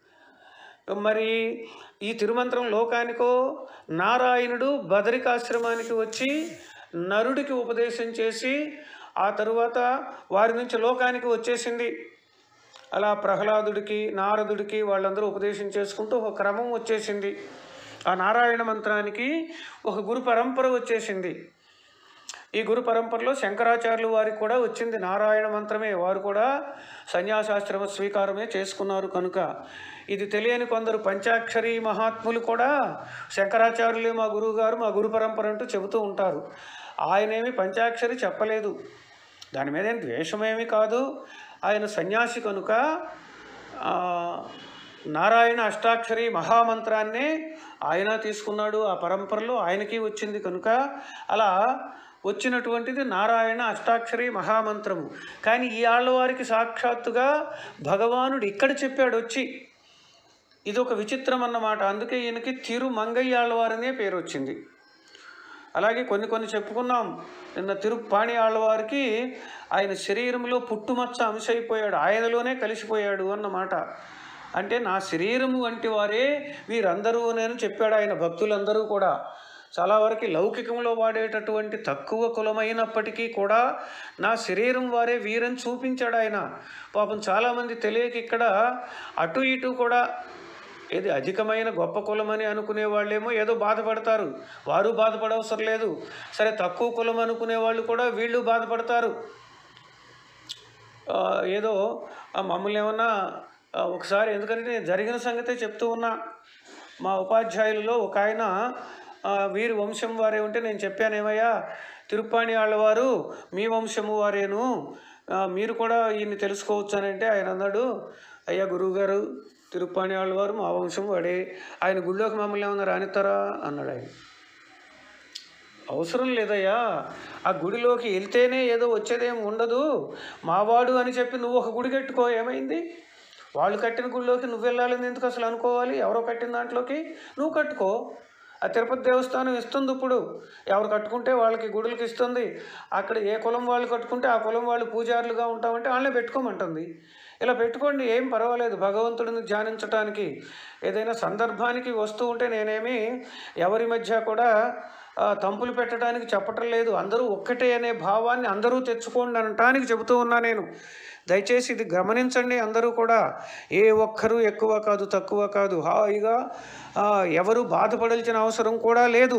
మరి ఈ తిరుమంత్రం లోకానికో నారాయణుడు బదరికాశ్రమానికి వచ్చి నరుడికి ఉపదేశం చేసి ఆ తరువాత వారి నుంచి లోకానికి వచ్చేసింది అలా ప్రహ్లాదుడికి నారదుడికి వాళ్ళందరూ ఉపదేశం చేసుకుంటూ ఒక క్రమం వచ్చేసింది ఆ నారాయణ మంత్రానికి ఒక గురు పరంపర వచ్చేసింది ఈ గురు పరంపరలో శంకరాచార్యులు వారికి కూడా వచ్చింది నారాయణ మంత్రమే వారు కూడా సన్యాసాశ్రమ స్వీకారమే చేసుకున్నారు కనుక ఇది తెలియని కొందరు పంచాక్షరి మహాత్ములు కూడా శంకరాచార్యులే మా గురువు గారు మా గురు పరంపర అంటూ చెబుతూ ఉంటారు ఆయనేమి పంచాక్షరి చెప్పలేదు దాని మీద ఏం ద్వేషమేమీ కాదు ఆయన సన్యాసి కనుక ఆ, నారాయణ అష్టాక్షరి మహామంత్రాన్నే ఆయన తీసుకున్నాడు ఆ పరంపరలో ఆయనకి వచ్చింది కనుక అలా వచ్చినటువంటిది నారాయణ అష్టాక్షరి మహామంత్రము కానీ ఈ ఆళ్ళవారికి సాక్షాత్తుగా భగవానుడు ఇక్కడ చెప్పాడు వచ్చి ఇది ఒక విచిత్రం అన్నమాట అందుకే ఈయనకి తిరు మంగయ్యాళ్ళవారనే పేరు వచ్చింది అలాగే కొన్ని కొన్ని చెప్పుకున్నాం నిన్న తిరుప్పాణి ఆళ్ళవారికి ఆయన శరీరంలో పుట్టుమచ్చ అంశైపోయాడు ఆయనలోనే కలిసిపోయాడు అన్నమాట అంటే నా శరీరము వంటి వారే వీరందరూ నేను చెప్పాడు ఆయన భక్తులందరూ కూడా చాలా వరకు లౌకికంలో వాడేటటువంటి తక్కువ కులమైనప్పటికీ కూడా నా శరీరం వారే వీరని చూపించాడు ఆయన పాపం చాలామంది తెలియక ఇక్కడ అటు ఇటు కూడా ఏది అధికమైన గొప్ప కులమని అనుకునే వాళ్ళేమో ఏదో బాధపడతారు వారు బాధపడవసరం లేదు సరే తక్కువ కులం అనుకునే వాళ్ళు కూడా వీళ్ళు బాధపడతారు ఆ, ఏదో ఆ, మమ్మల్ని ఏమన్నా ఆ, ఒకసారి ఎందుకంటే నేను జరిగిన సంగతే చెప్తూ ఉన్నా మా ఉపాధ్యాయులలో ఒక ఆయన ఆ, వీరి వంశం వారే ఉంటే నేను చెప్పాను ఏమయ్యా తిరుప్పాణి వాళ్ళవారు మీ వంశము వారేను ఆ, మీరు కూడా ఈయన్ని తెలుసుకోవచ్చు అని అంటే ఆయన అన్నాడు అయ్యా గురువుగారు తిరుప్పాణి వాళ్ళవారు మా వంశం వాడే ఆయన గుళ్ళోకి మమ్మల్ని ఏమన్నా రానిస్తారా అన్నాడు ఆయన అవసరం లేదయ్యా ఆ గుడిలోకి వెళ్తేనే ఏదో వచ్చేదేం ఉండదు మావాడు అని చెప్పి నువ్వు ఒక గుడి కట్టుకో ఏమైంది వాళ్ళు కట్టిన గుడిలోకి నువ్వు వెళ్ళాలని ఎందుకు అసలు అనుకోవాలి ఎవరో కట్టిన దాంట్లోకి నువ్వు కట్టుకో ఆ తిరుపతి దేవస్థానం ఇస్తుంది ఇప్పుడు ఎవరు కట్టుకుంటే వాళ్ళకి గుడులకి ఇస్తుంది అక్కడ ఏ కులం వాళ్ళు కట్టుకుంటే ఆ కులం వాళ్ళు పూజారులుగా ఉంటామంటే వాళ్ళనే పెట్టుకోమంటుంది ఇలా పెట్టుకోండి ఏం పర్వాలేదు భగవంతుడిని ధ్యానించటానికి ఏదైనా సందర్భానికి వస్తూ ఉంటే నేనేమి ఎవరి మధ్య కూడా ఆ, తంపులు పెట్టడానికి చెప్పటం లేదు అందరూ ఒక్కటే అనే భావాన్ని అందరూ తెచ్చుకోండి అనటానికి చెబుతూ ఉన్నా నేను దయచేసి ఇది గమనించండి అందరూ కూడా ఏ ఒక్కరూ ఎక్కువ కాదు తక్కువ కాదు హాయిగా ఆ, ఎవరు బాధపడాల్సిన అవసరం కూడా లేదు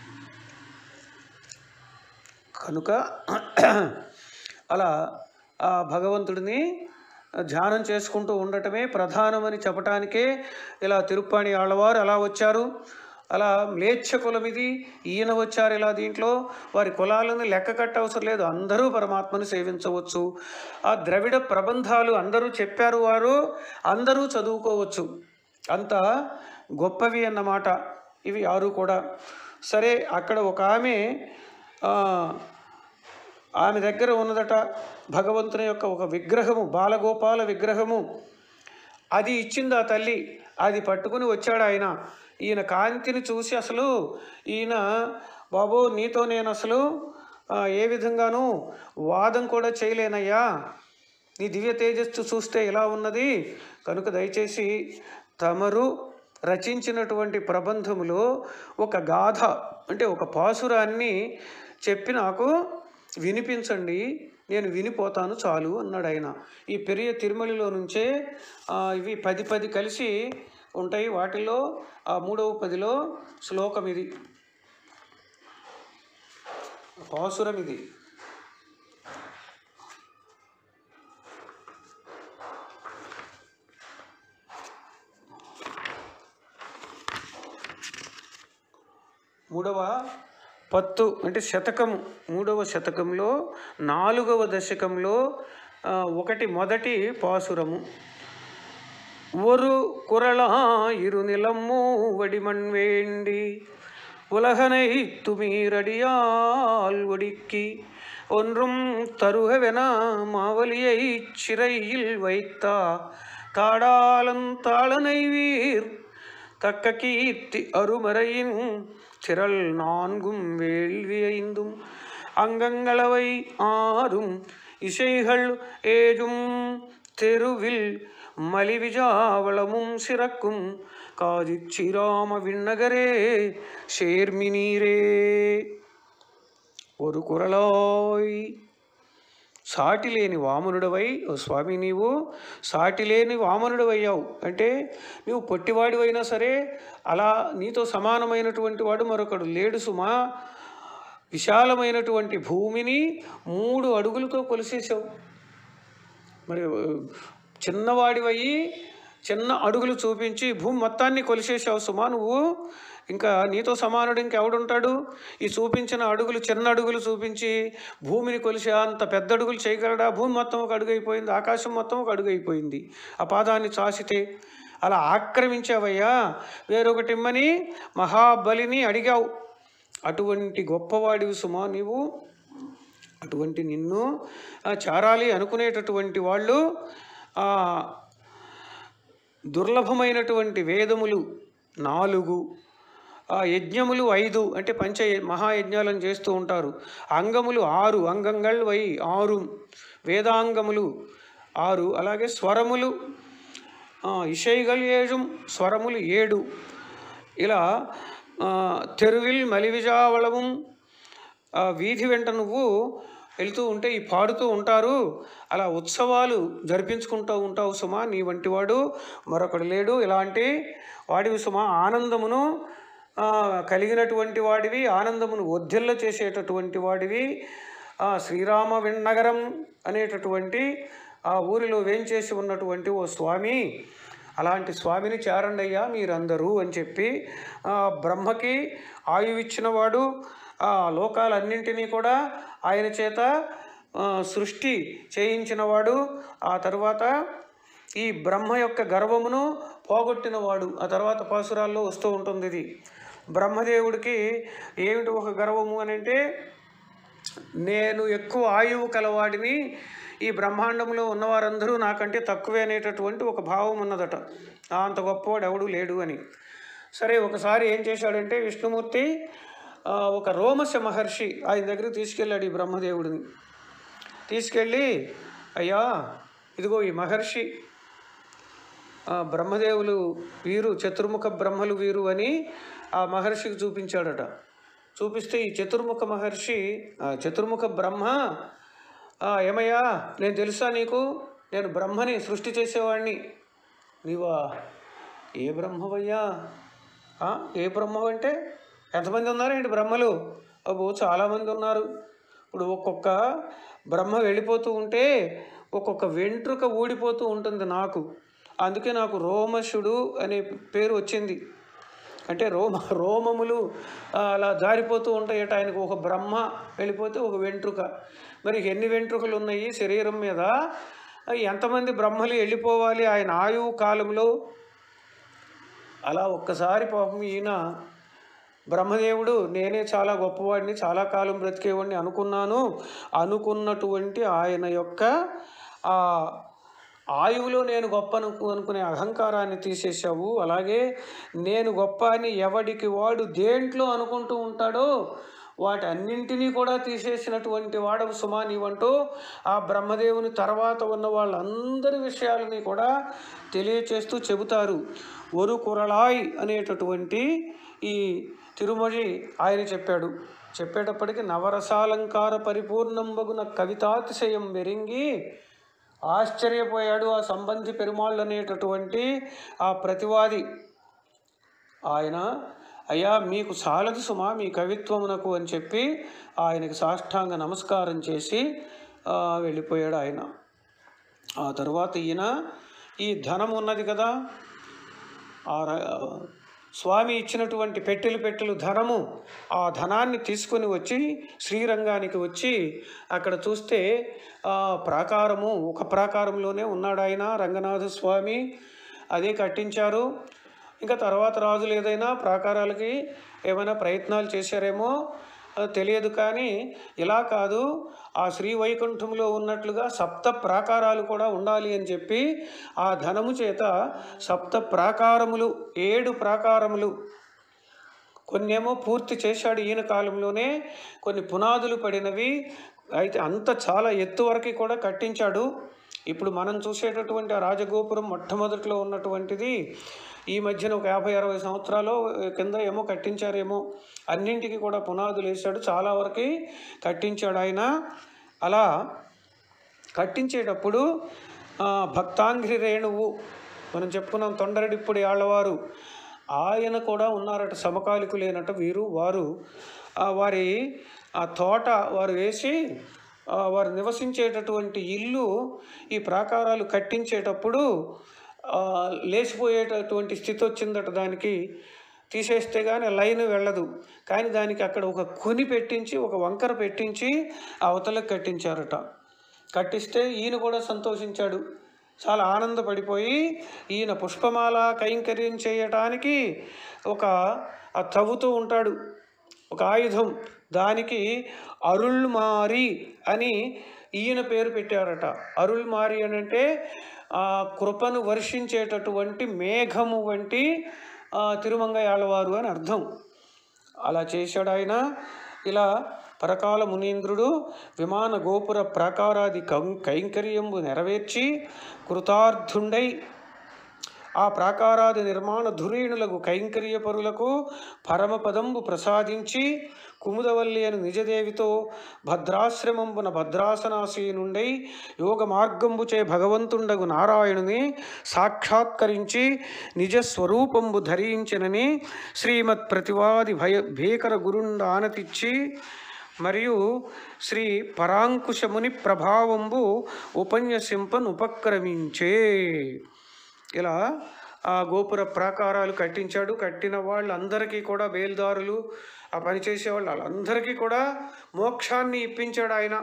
కనుక అలా ఆ భగవంతుడిని ధ్యానం చేసుకుంటూ ఉండటమే ప్రధానమని చెప్పటానికే ఇలా తిరుప్పాణి ఆళ్ళవారు అలా వచ్చారు అలా మ్లేచ్ఛ కులం ఇది ఈయన వచ్చారు ఇలా దీంట్లో వారి కులాలను లెక్క కట్టవసరం లేదు అందరూ పరమాత్మని సేవించవచ్చు ఆ ద్రవిడ ప్రబంధాలు అందరూ చెప్పారు వారు అందరూ చదువుకోవచ్చు అంత గొప్పవి అన్నమాట ఇవి ఆరు కూడా సరే అక్కడ ఒక ఆమె ఆ, ఆమె దగ్గర ఉన్నదట భగవంతుని యొక్క ఒక విగ్రహము బాలగోపాల విగ్రహము అది ఇచ్చింది ఆ తల్లి అది పట్టుకుని వచ్చాడు ఆయన ఈయన కాంతిని చూసి అసలు ఈయన బాబు నీతో నేను అసలు ఆ, ఏ విధంగానూ వాదం కూడా చేయలేనయ్యా నీ దివ్య తేజస్సు చూస్తే ఎలా ఉన్నది కనుక దయచేసి తమరు రచించినటువంటి ప్రబంధములో ఒక గాథ అంటే ఒక పాసురాన్ని చెప్పి నాకు వినిపించండి నేను వినిపోతాను చాలు అన్నాడు ఆయన ఈ పెరియ తిరుమలలో నుంచే ఆ, ఇవి పది పది కలిసి ఉంటాయి వాటిలో ఆ మూడవ పదిలో శ్లోకం ఇది పాసురం ఇది మూడవ పత్తు అంటే శతకము మూడవ శతకంలో నాలుగవ దశకంలో ఆ, ఒకటి మొదటి పాసురము ஒரு குரலாயிரு நிலம்மூ வடிமண் வேண்டி உலகனை துமீரடியால் ஒடுக்கி ஒன்றும் தருகவென மாவலியை சிறையில் வைத்தா தாடாலன் தாளனை வீர் தக்க கீர்த்தி அருமறையின் திரள் நான்கும் வேள்வி ஐந்தும் அங்கங்களவை ஆறும் இசைகள் ஏழும் தெருவில் மலிவிஜாவளமும் சிறக்கும் காதிச்சிராம விண்ணகரே சேர்மினீரே ஒரு కురలాయ్ సాటి లేని వామనుడవై ఓ స్వామి నీవు సాటి లేని వామనుడవయ్యావు అంటే నువ్వు పొట్టివాడివైనా సరే అలా నీతో సమానమైనటువంటి వాడు మరొకడు లేడు సుమా విశాలమైనటువంటి భూమిని మూడు అడుగులతో కొలిసేసావు మరి ఆ, చిన్నవాడివయ్యి చిన్న అడుగులు చూపించి భూమి మొత్తాన్ని కొలిసేసావు సుమా నువ్వు ఇంకా నీతో సమానుడు ఇంకెవడుంటాడు ఈ చూపించిన అడుగులు చిన్న అడుగులు చూపించి భూమిని కొలిసే అంత పెద్ద అడుగులు చేయగలడా భూమి మొత్తం ఒక అడుగు అయిపోయింది ఆకాశం మొత్తం ఒక అడుగు అయిపోయింది ఆ పాదాన్ని చాసితే అలా ఆక్రమించావయ్యా వేరొకటిమ్మని మహాబలిని అడిగావు అటువంటి గొప్పవాడివి సుమా నీవు అటువంటి నిన్ను ఆ, చారాలి అనుకునేటటువంటి వాళ్ళు ఆ, దుర్లభమైనటువంటి వేదములు నాలుగు ఆ యజ్ఞములు ఐదు అంటే పంచ మహాయజ్ఞాలను చేస్తూ ఉంటారు అంగములు ఆరు అంగంగల్ వై ఆరు వేదాంగములు ఆరు అలాగే స్వరములు ఆ, ఇషైగల్ ఏజుం స్వరములు ఏడు ఇలా ఆ, తెరువిల్ మలివిజావళము ఆ వీధి వెంట నువ్వు వెళ్తూ ఉంటే ఈ పాడుతూ ఉంటారు అలా ఉత్సవాలు జరిపించుకుంటూ ఉంటావు సుమా నీ వంటి వాడు మరొకడు లేడు ఇలాంటి వాడివి సుమా ఆనందమును ఆ, కలిగినటువంటి వాడివి ఆనందమును ఒద్దిల్ల చేసేటటువంటి వాడివి ఆ, శ్రీరామ విన్నగరం అనేటటువంటి ఆ ఊరిలో వేంచేసి ఉన్నటువంటి ఓ స్వామి అలాంటి స్వామిని చేరండి అయ్యా మీరందరూ అని చెప్పి ఆ, బ్రహ్మకి ఆయువిచ్చినవాడు ఆ లోకాలన్నింటినీ కూడా ఆయన చేత ఆ, సృష్టి చేయించినవాడు ఆ తర్వాత ఈ బ్రహ్మ యొక్క గర్వమును పోగొట్టినవాడు ఆ తర్వాత పాసురాల్లో వస్తూ ఉంటుంది ఇది బ్రహ్మదేవుడికి ఏమిటి ఒక గర్వము అని అంటే నేను ఎక్కువ ఆయువు కలవాడిని ఈ బ్రహ్మాండంలో ఉన్నవారందరూ నాకంటే తక్కువే అనేటటువంటి ఒక భావం ఉన్నదట ఆ, అంత గొప్పవాడు ఎవడు లేడు అని సరే ఒకసారి ఏం చేశాడంటే విష్ణుమూర్తి ఆ, ఒక రోమశ మహర్షి ఆయన దగ్గరికి తీసుకెళ్ళాడు ఈ బ్రహ్మదేవుడిని తీసుకెళ్ళి అయ్యా ఇదిగో ఈ మహర్షి ఆ, బ్రహ్మదేవులు వీరు చతుర్ముఖ బ్రహ్మలు వీరు అని ఆ మహర్షికి చూపించాడట చూపిస్తే ఈ చతుర్ముఖ మహర్షి ఆ, చతుర్ముఖ బ్రహ్మ "ఆ, ఏమయ్యా నేను తెలుసా నీకు నేను బ్రహ్మని సృష్టి చేసేవాడిని నీవా ఏ బ్రహ్మవయ్యా "ఆ, ఏ బ్రహ్మవంటే ఎంతమంది ఉన్నారేంటి బ్రహ్మలు అబ్బో చాలామంది ఉన్నారు ఇప్పుడు ఒక్కొక్క బ్రహ్మ వెళ్ళిపోతూ ఉంటే ఒక్కొక్క వెంట్రుక ఊడిపోతూ ఉంటుంది నాకు అందుకే నాకు రోమశుడు అనే పేరు వచ్చింది అంటే రోమ రోమములు ఆ, అలా జారిపోతూ ఉంటాయట ఆయనకు ఒక బ్రహ్మ వెళ్ళిపోతే ఒక వెంట్రుక మరి ఎన్ని వెంట్రుకలు ఉన్నాయి శరీరం మీద ఆ, ఎంతమంది బ్రహ్మలు వెళ్ళిపోవాలి ఆయన ఆయువు కాలంలో అలా ఒక్కసారి పాపం ఈయన బ్రహ్మదేవుడు నేనే చాలా గొప్పవాడిని చాలా కాలం బ్రతికేవాడిని అనుకున్నాను అనుకున్నటువంటి ఆయన యొక్క ఆ ఆయువులో నేను గొప్ప అనుకు అనుకునే అహంకారాన్ని తీసేశావు అలాగే నేను గొప్ప అని ఎవడికి వాడు దేంట్లో అనుకుంటూ ఉంటాడో వాటి అన్నింటినీ కూడా తీసేసినటువంటి వాడవు సుమా నీవంటూ ఆ బ్రహ్మదేవుని తర్వాత ఉన్న వాళ్ళందరి విషయాలని కూడా తెలియచేస్తూ చెబుతారు ఒరు కురళాయ్ అనేటటువంటి ఈ తిరుమలి ఆయన చెప్పాడు చెప్పేటప్పటికి నవరసాలంకార పరిపూర్ణంబగున కవితాతిశయం మెరింగి ఆశ్చర్యపోయాడు ఆ సంబంధి పెరుమాళ్ళు అనేటటువంటి ఆ ప్రతివాది ఆయన అయ్యా మీకు చాలదు సుమా మీ కవిత్వమునకు అని చెప్పి ఆయనకి సాష్టాంగ నమస్కారం చేసి ఆ, వెళ్ళిపోయాడు ఆయన ఆ తర్వాత ఈయన ఈ ధనం ఉన్నది కదా ఆ ర- స్వామి ఇచ్చినటువంటి పెట్టెలు పెట్టెలు ధనము ఆ ధనాన్ని తీసుకొని వచ్చి శ్రీరంగానికి వచ్చి అక్కడ చూస్తే ఆ ప్రాకారము ఒక ప్రాకారంలోనే ఉన్నాడు ఆయన రంగనాథ స్వామి అదే కట్టించారు ఇంకా తర్వాత రాజులు ఏదైనా ప్రాకారాలకి ఏమైనా ప్రయత్నాలు చేశారేమో ఆ, తెలియదు కానీ ఇలా కాదు ఆ శ్రీ వైకుంఠంలో ఉన్నట్లుగా సప్త ప్రాకారాలు కూడా ఉండాలి అని చెప్పి ఆ ధనము చేత సప్త ప్రాకారములు ఏడు ప్రాకారములు కొన్నేమో పూర్తి చేశాడు ఈయన కాలంలోనే కొన్ని పునాదులు పడినవి అయితే అంత చాలా ఎత్తు వరకు కూడా కట్టించాడు ఇప్పుడు మనం చూసేటటువంటి ఆ రాజగోపురం మొట్టమొదటిలో ఉన్నటువంటిది ఈ మధ్యన ఒక యాభై అరవై సంవత్సరాలు కింద ఏమో కట్టించారేమో అన్నింటికి కూడా పునాదులు వేశాడు చాలా వరకు కట్టించాడు ఆయన అలా కట్టించేటప్పుడు ఆ, భక్తాంఘ్రి రేణువు మనం చెప్పుకున్నాం తొండరడిప్పుడు ఆళ్ళవారు ఆయన కూడా ఉన్నారట సమకాలికులేనట వీరు వారు ఆ, వారి ఆ తోట వారు వేసి ఆ, వారు నివసించేటటువంటి ఇల్లు ఈ ప్రాకారాలు కట్టించేటప్పుడు ఆ, లేచిపోయేటటువంటి స్థితి వచ్చిందట దానికి తీసేస్తే కానీ లైన్ వెళ్ళదు కానీ దానికి అక్కడ ఒక కుని పెట్టించి ఒక వంకర పెట్టించి అవతలకు కట్టించారట కట్టిస్తే ఈయన కూడా సంతోషించాడు చాలా ఆనందపడిపోయి ఈయన పుష్పమాల కైంకర్యం చేయటానికి ఒక ఆ తవ్వుతూ ఉంటాడు ఒక ఆయుధం దానికి అరుள்మారి అని ఈయన పేరు పెట్టారట అరుள்మారి అని అంటే ఆ కృపను వర్షించేటటువంటి మేఘము వంటి ఆ, తిరుమంగయాళ్ళవారు అని అర్థం అలా చేశాడు ఆయన ఇలా పరకాల మునీంద్రుడు విమాన గోపుర ప్రాకారాది కం కైంకర్యంబు నెరవేర్చి కృతార్థుండై ఆ ప్రాకారాది నిర్మాణ ధురీణులకు కైంకర్యపరులకు పరమపదంబు ప్రసాదించి కుముదవల్లి అని నిజదేవితో భద్రాశ్రమంబున భద్రాసనాసీనుండై యోగ మార్గంబుచే భగవంతుండగు నారాయణుని సాక్షాత్కరించి నిజ స్వరూపంబు ధరించినని శ్రీమత్ ప్రతివాది భయ భీకర గురుండ ఆనతిచ్చి మరియు శ్రీ పరాంకుశముని ప్రభావంబు ఉపన్యసింపను ఉపక్రమించే ఇలా ఆ గోపుర ప్రాకారాలు కట్టించాడు కట్టిన వాళ్ళందరికీ కూడా బేల్దారులు ఆ పనిచేసే వాళ్ళు వాళ్ళందరికీ కూడా మోక్షాన్ని ఇప్పించాడు ఆయన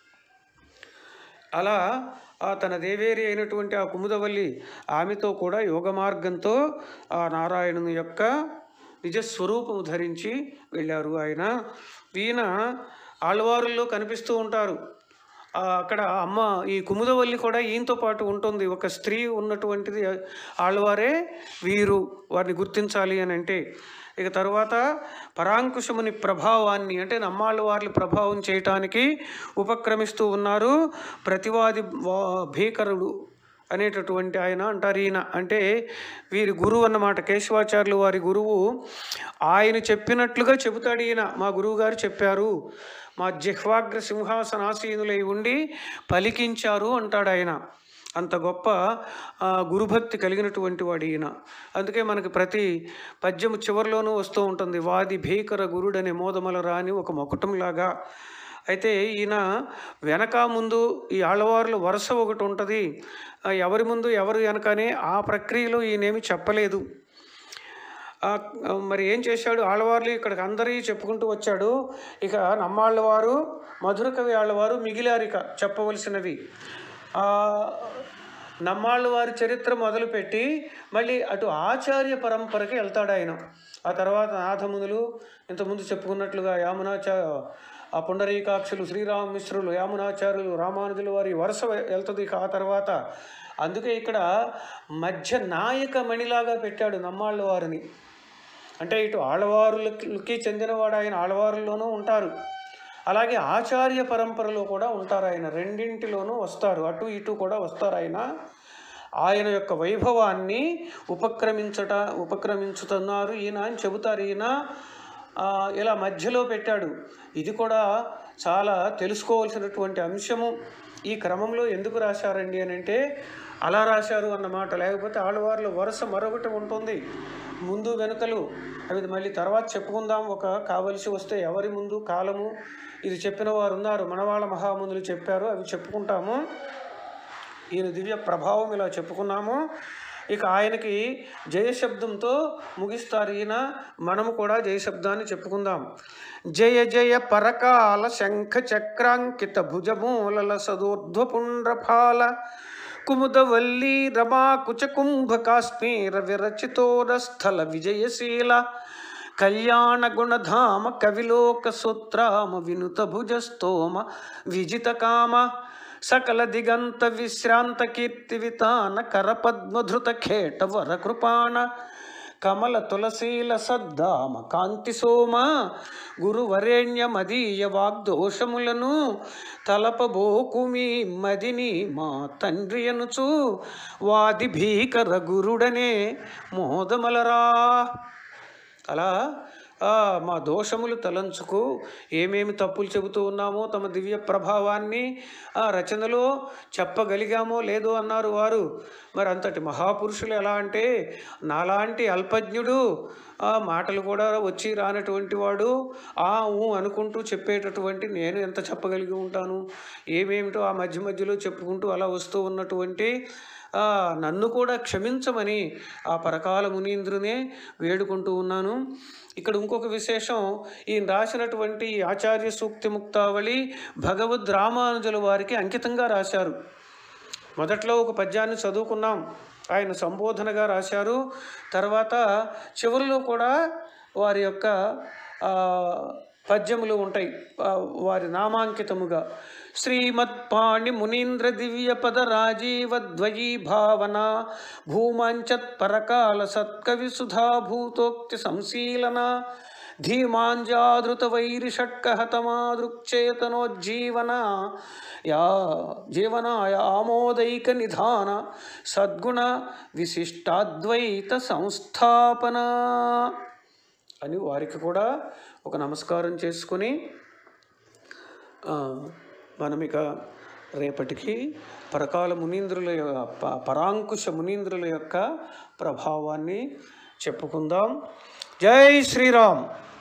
అలా ఆ తన దేవేరి అయినటువంటి ఆ కుముదవల్లి ఆమెతో కూడా యోగ మార్గంతో ఆ నారాయణుని యొక్క నిజస్వరూపము ధరించి వెళ్ళారు ఆయన ఈయన ఆళ్వారుల్లో కనిపిస్తూ ఉంటారు ఆ, అక్కడ అమ్మ ఈ కుముదవల్లి కూడా ఈయనతో పాటు ఉంటుంది ఒక స్త్రీ ఉన్నటువంటిది ఆళ్వారే వీరు వారిని గుర్తించాలి అని అంటే ఇక తరువాత పరాంకుశముని ప్రభావాన్ని అంటే నమ్మాళ్ళ వారి ప్రభావం చేయటానికి ఉపక్రమిస్తూ ఉన్నారు ప్రతివాది వా- భీకరుడు అనేటటువంటి ఆయన అంటారు ఈయన అంటే వీరి గురువు అన్నమాట కేశవాచార్యులు వారి గురువు ఆయన చెప్పినట్లుగా చెబుతాడు ఈయన మా గురువు గారు చెప్పారు మా జిహ్వాగ్ర సింహాసనాసీనులై ఉండి పలికించారు అంటాడు ఆయన అంత గొప్ప ఆ, గురుభక్తి కలిగినటువంటి వాడు ఈయన అందుకే మనకి ప్రతి పద్యము చివరిలోనూ వస్తూ ఉంటుంది వాది భీకర గురుడనే మోదమల రాని ఒక మొకటంలాగా అయితే ఈయన వెనక ముందు ఈ ఆళ్ళవార్ల వరుస ఒకటి ఉంటుంది ఆ, ఎవరి ముందు ఎవరు వెనకనే ఆ ప్రక్రియలో ఈయనేమి చెప్పలేదు ఆ, మరి ఏం చేశాడు ఆళ్ళవార్లు ఇక్కడికి అందరి చెప్పుకుంటూ వచ్చాడు ఇక నమ్మాళ్ళవారు మధుర కవి ఆళ్ళవారు మిగిలారిక చెప్పవలసినవి ఆ, నమ్మాళ్ళ వారి చరిత్ర మొదలుపెట్టి మళ్ళీ అటు ఆచార్య పరంపరకి వెళ్తాడు ఆయన ఆ తర్వాత నాథమునులు ఇంతకుముందు చెప్పుకున్నట్లుగా యామునాచా ఆ పుండరీకాక్షులు శ్రీరామ మిశ్రులు యామునాచార్యులు రామానుజులు వారి వరుస వెళ్తుంది ఇక ఆ తర్వాత అందుకే ఇక్కడ మధ్య నాయక మణిలాగా పెట్టాడు నమ్మాళ్ళ వారిని అంటే ఇటు ఆళ్వారులకి చెందినవాడు ఆయన ఆళ్వారుల్లోనూ ఉంటారు అలాగే ఆచార్య పరంపరలో కూడా ఉంటారు ఆయన రెండింటిలోనూ వస్తారు అటు ఇటు కూడా వస్తారు ఆయన ఆయన యొక్క వైభవాన్ని ఉపక్రమించట ఉపక్రమించుతున్నారు ఈయన అని చెబుతారు ఈయన ఆ, ఇలా మధ్యలో పెట్టాడు ఇది కూడా చాలా తెలుసుకోవాల్సినటువంటి అంశము ఈ క్రమంలో ఎందుకు రాశారండి అని అంటే అలా రాశారు అన్నమాట లేకపోతే ఆడవార్ల వరుస మరొకటి ఉంటుంది ముందు వెనుకలు అవి మళ్ళీ తర్వాత చెప్పుకుందాం ఒక కావలసి వస్తే ఎవరి ముందు కాలము ఇది చెప్పిన వారు ఉన్నారు మనవాళ్ళ మహామునులు చెప్పారు అవి చెప్పుకుంటాము ఈయన దివ్య ప్రభావం ఇలా చెప్పుకున్నాము ఇక ఆయనకి జయశబ్దంతో ముగిస్తారు ఈయన మనము కూడా జయశబ్దాన్ని చెప్పుకుందాం జయ జయ పరకాల శంఖ చక్రాంకిత భుజమూలల సదూర్ధ్వపుండ్రఫాల కుముదవల్లి రమా కుచకుంభ కాశ్మీర విరచితోరస్థల విజయశీల కళ్యాణ గుణధామ కవిలోక సూత్రామ వినుత భుజస్తోమ విజిత కామ సకల దిగంత విశ్రాంత కీర్తి వితాన కరపద్మధృత ఖేట వర కృపాణ కమల తులసీల సద్దామ కాంతి సోమ గురువరేణ్య మదీయ వాగ్దోషములను తలపబోకుమి మదిని మా తండ్రి అనుచు వాది భీకర గురుడనే మోదమలరా అలా ఆ, మా దోషములు తలంచుకు ఏమేమి తప్పులు చెబుతూ ఉన్నామో తమ దివ్య ప్రభావాన్ని ఆ రచనలో చెప్పగలిగామో లేదో అన్నారు వారు మరి అంతటి మహాపురుషులు ఎలా అంటే నాలాంటి అల్పజ్ఞుడు ఆ మాటలు కూడా వచ్చి రానటువంటి వాడు ఆ ఊ అనుకుంటూ చెప్పేటటువంటి నేను ఎంత చెప్పగలిగి ఉంటాను ఏమేమిటో ఆ మధ్య మధ్యలో చెప్పుకుంటూ అలా వస్తూ ఉన్నటువంటి ఆ, నన్ను కూడా క్షమించమని ఆ పరకాల మునీంద్రునే వేడుకుంటూ ఉన్నాను ఇక్కడ ఇంకొక విశేషం ఈయన రాసినటువంటి ఈ ఆచార్య సూక్తి ముక్తావళి భగవద్ రామానుజుల వారికి అంకితంగా రాశారు మొదట్లో ఒక పద్యాన్ని చదువుకున్నాం ఆయన సంబోధనగా రాశారు తర్వాత చివరిలో కూడా వారి యొక్క ఆ, పద్యములు ఉంటాయి ఆ, వారి నామాంకితముగా శ్రీమత్పాణి మునీంద్ర దివ్య పద రాజీవద్వయీ భావన భూమాంచత్ పరకాల సత్కవి సుధా భూతోక్తి సంశీలన ధీమాంజాదృత వైరి షట్కహతమాదృక్చేతనోజ్జీవన యా జీవనాయ ఆమోదైక నిధాన సద్గుణ విశిష్టాద్వైత సంస్థాపన అని వారికి కూడా ఒక నమస్కారం చేసుకుని ఆ, మనం ఇక రేపటికి పరకాల మునీంద్రుల యొ- ప- పరాంకుశ మునీంద్రుల యొక్క ప్రభావాన్ని చెప్పుకుందాం జై శ్రీరామ్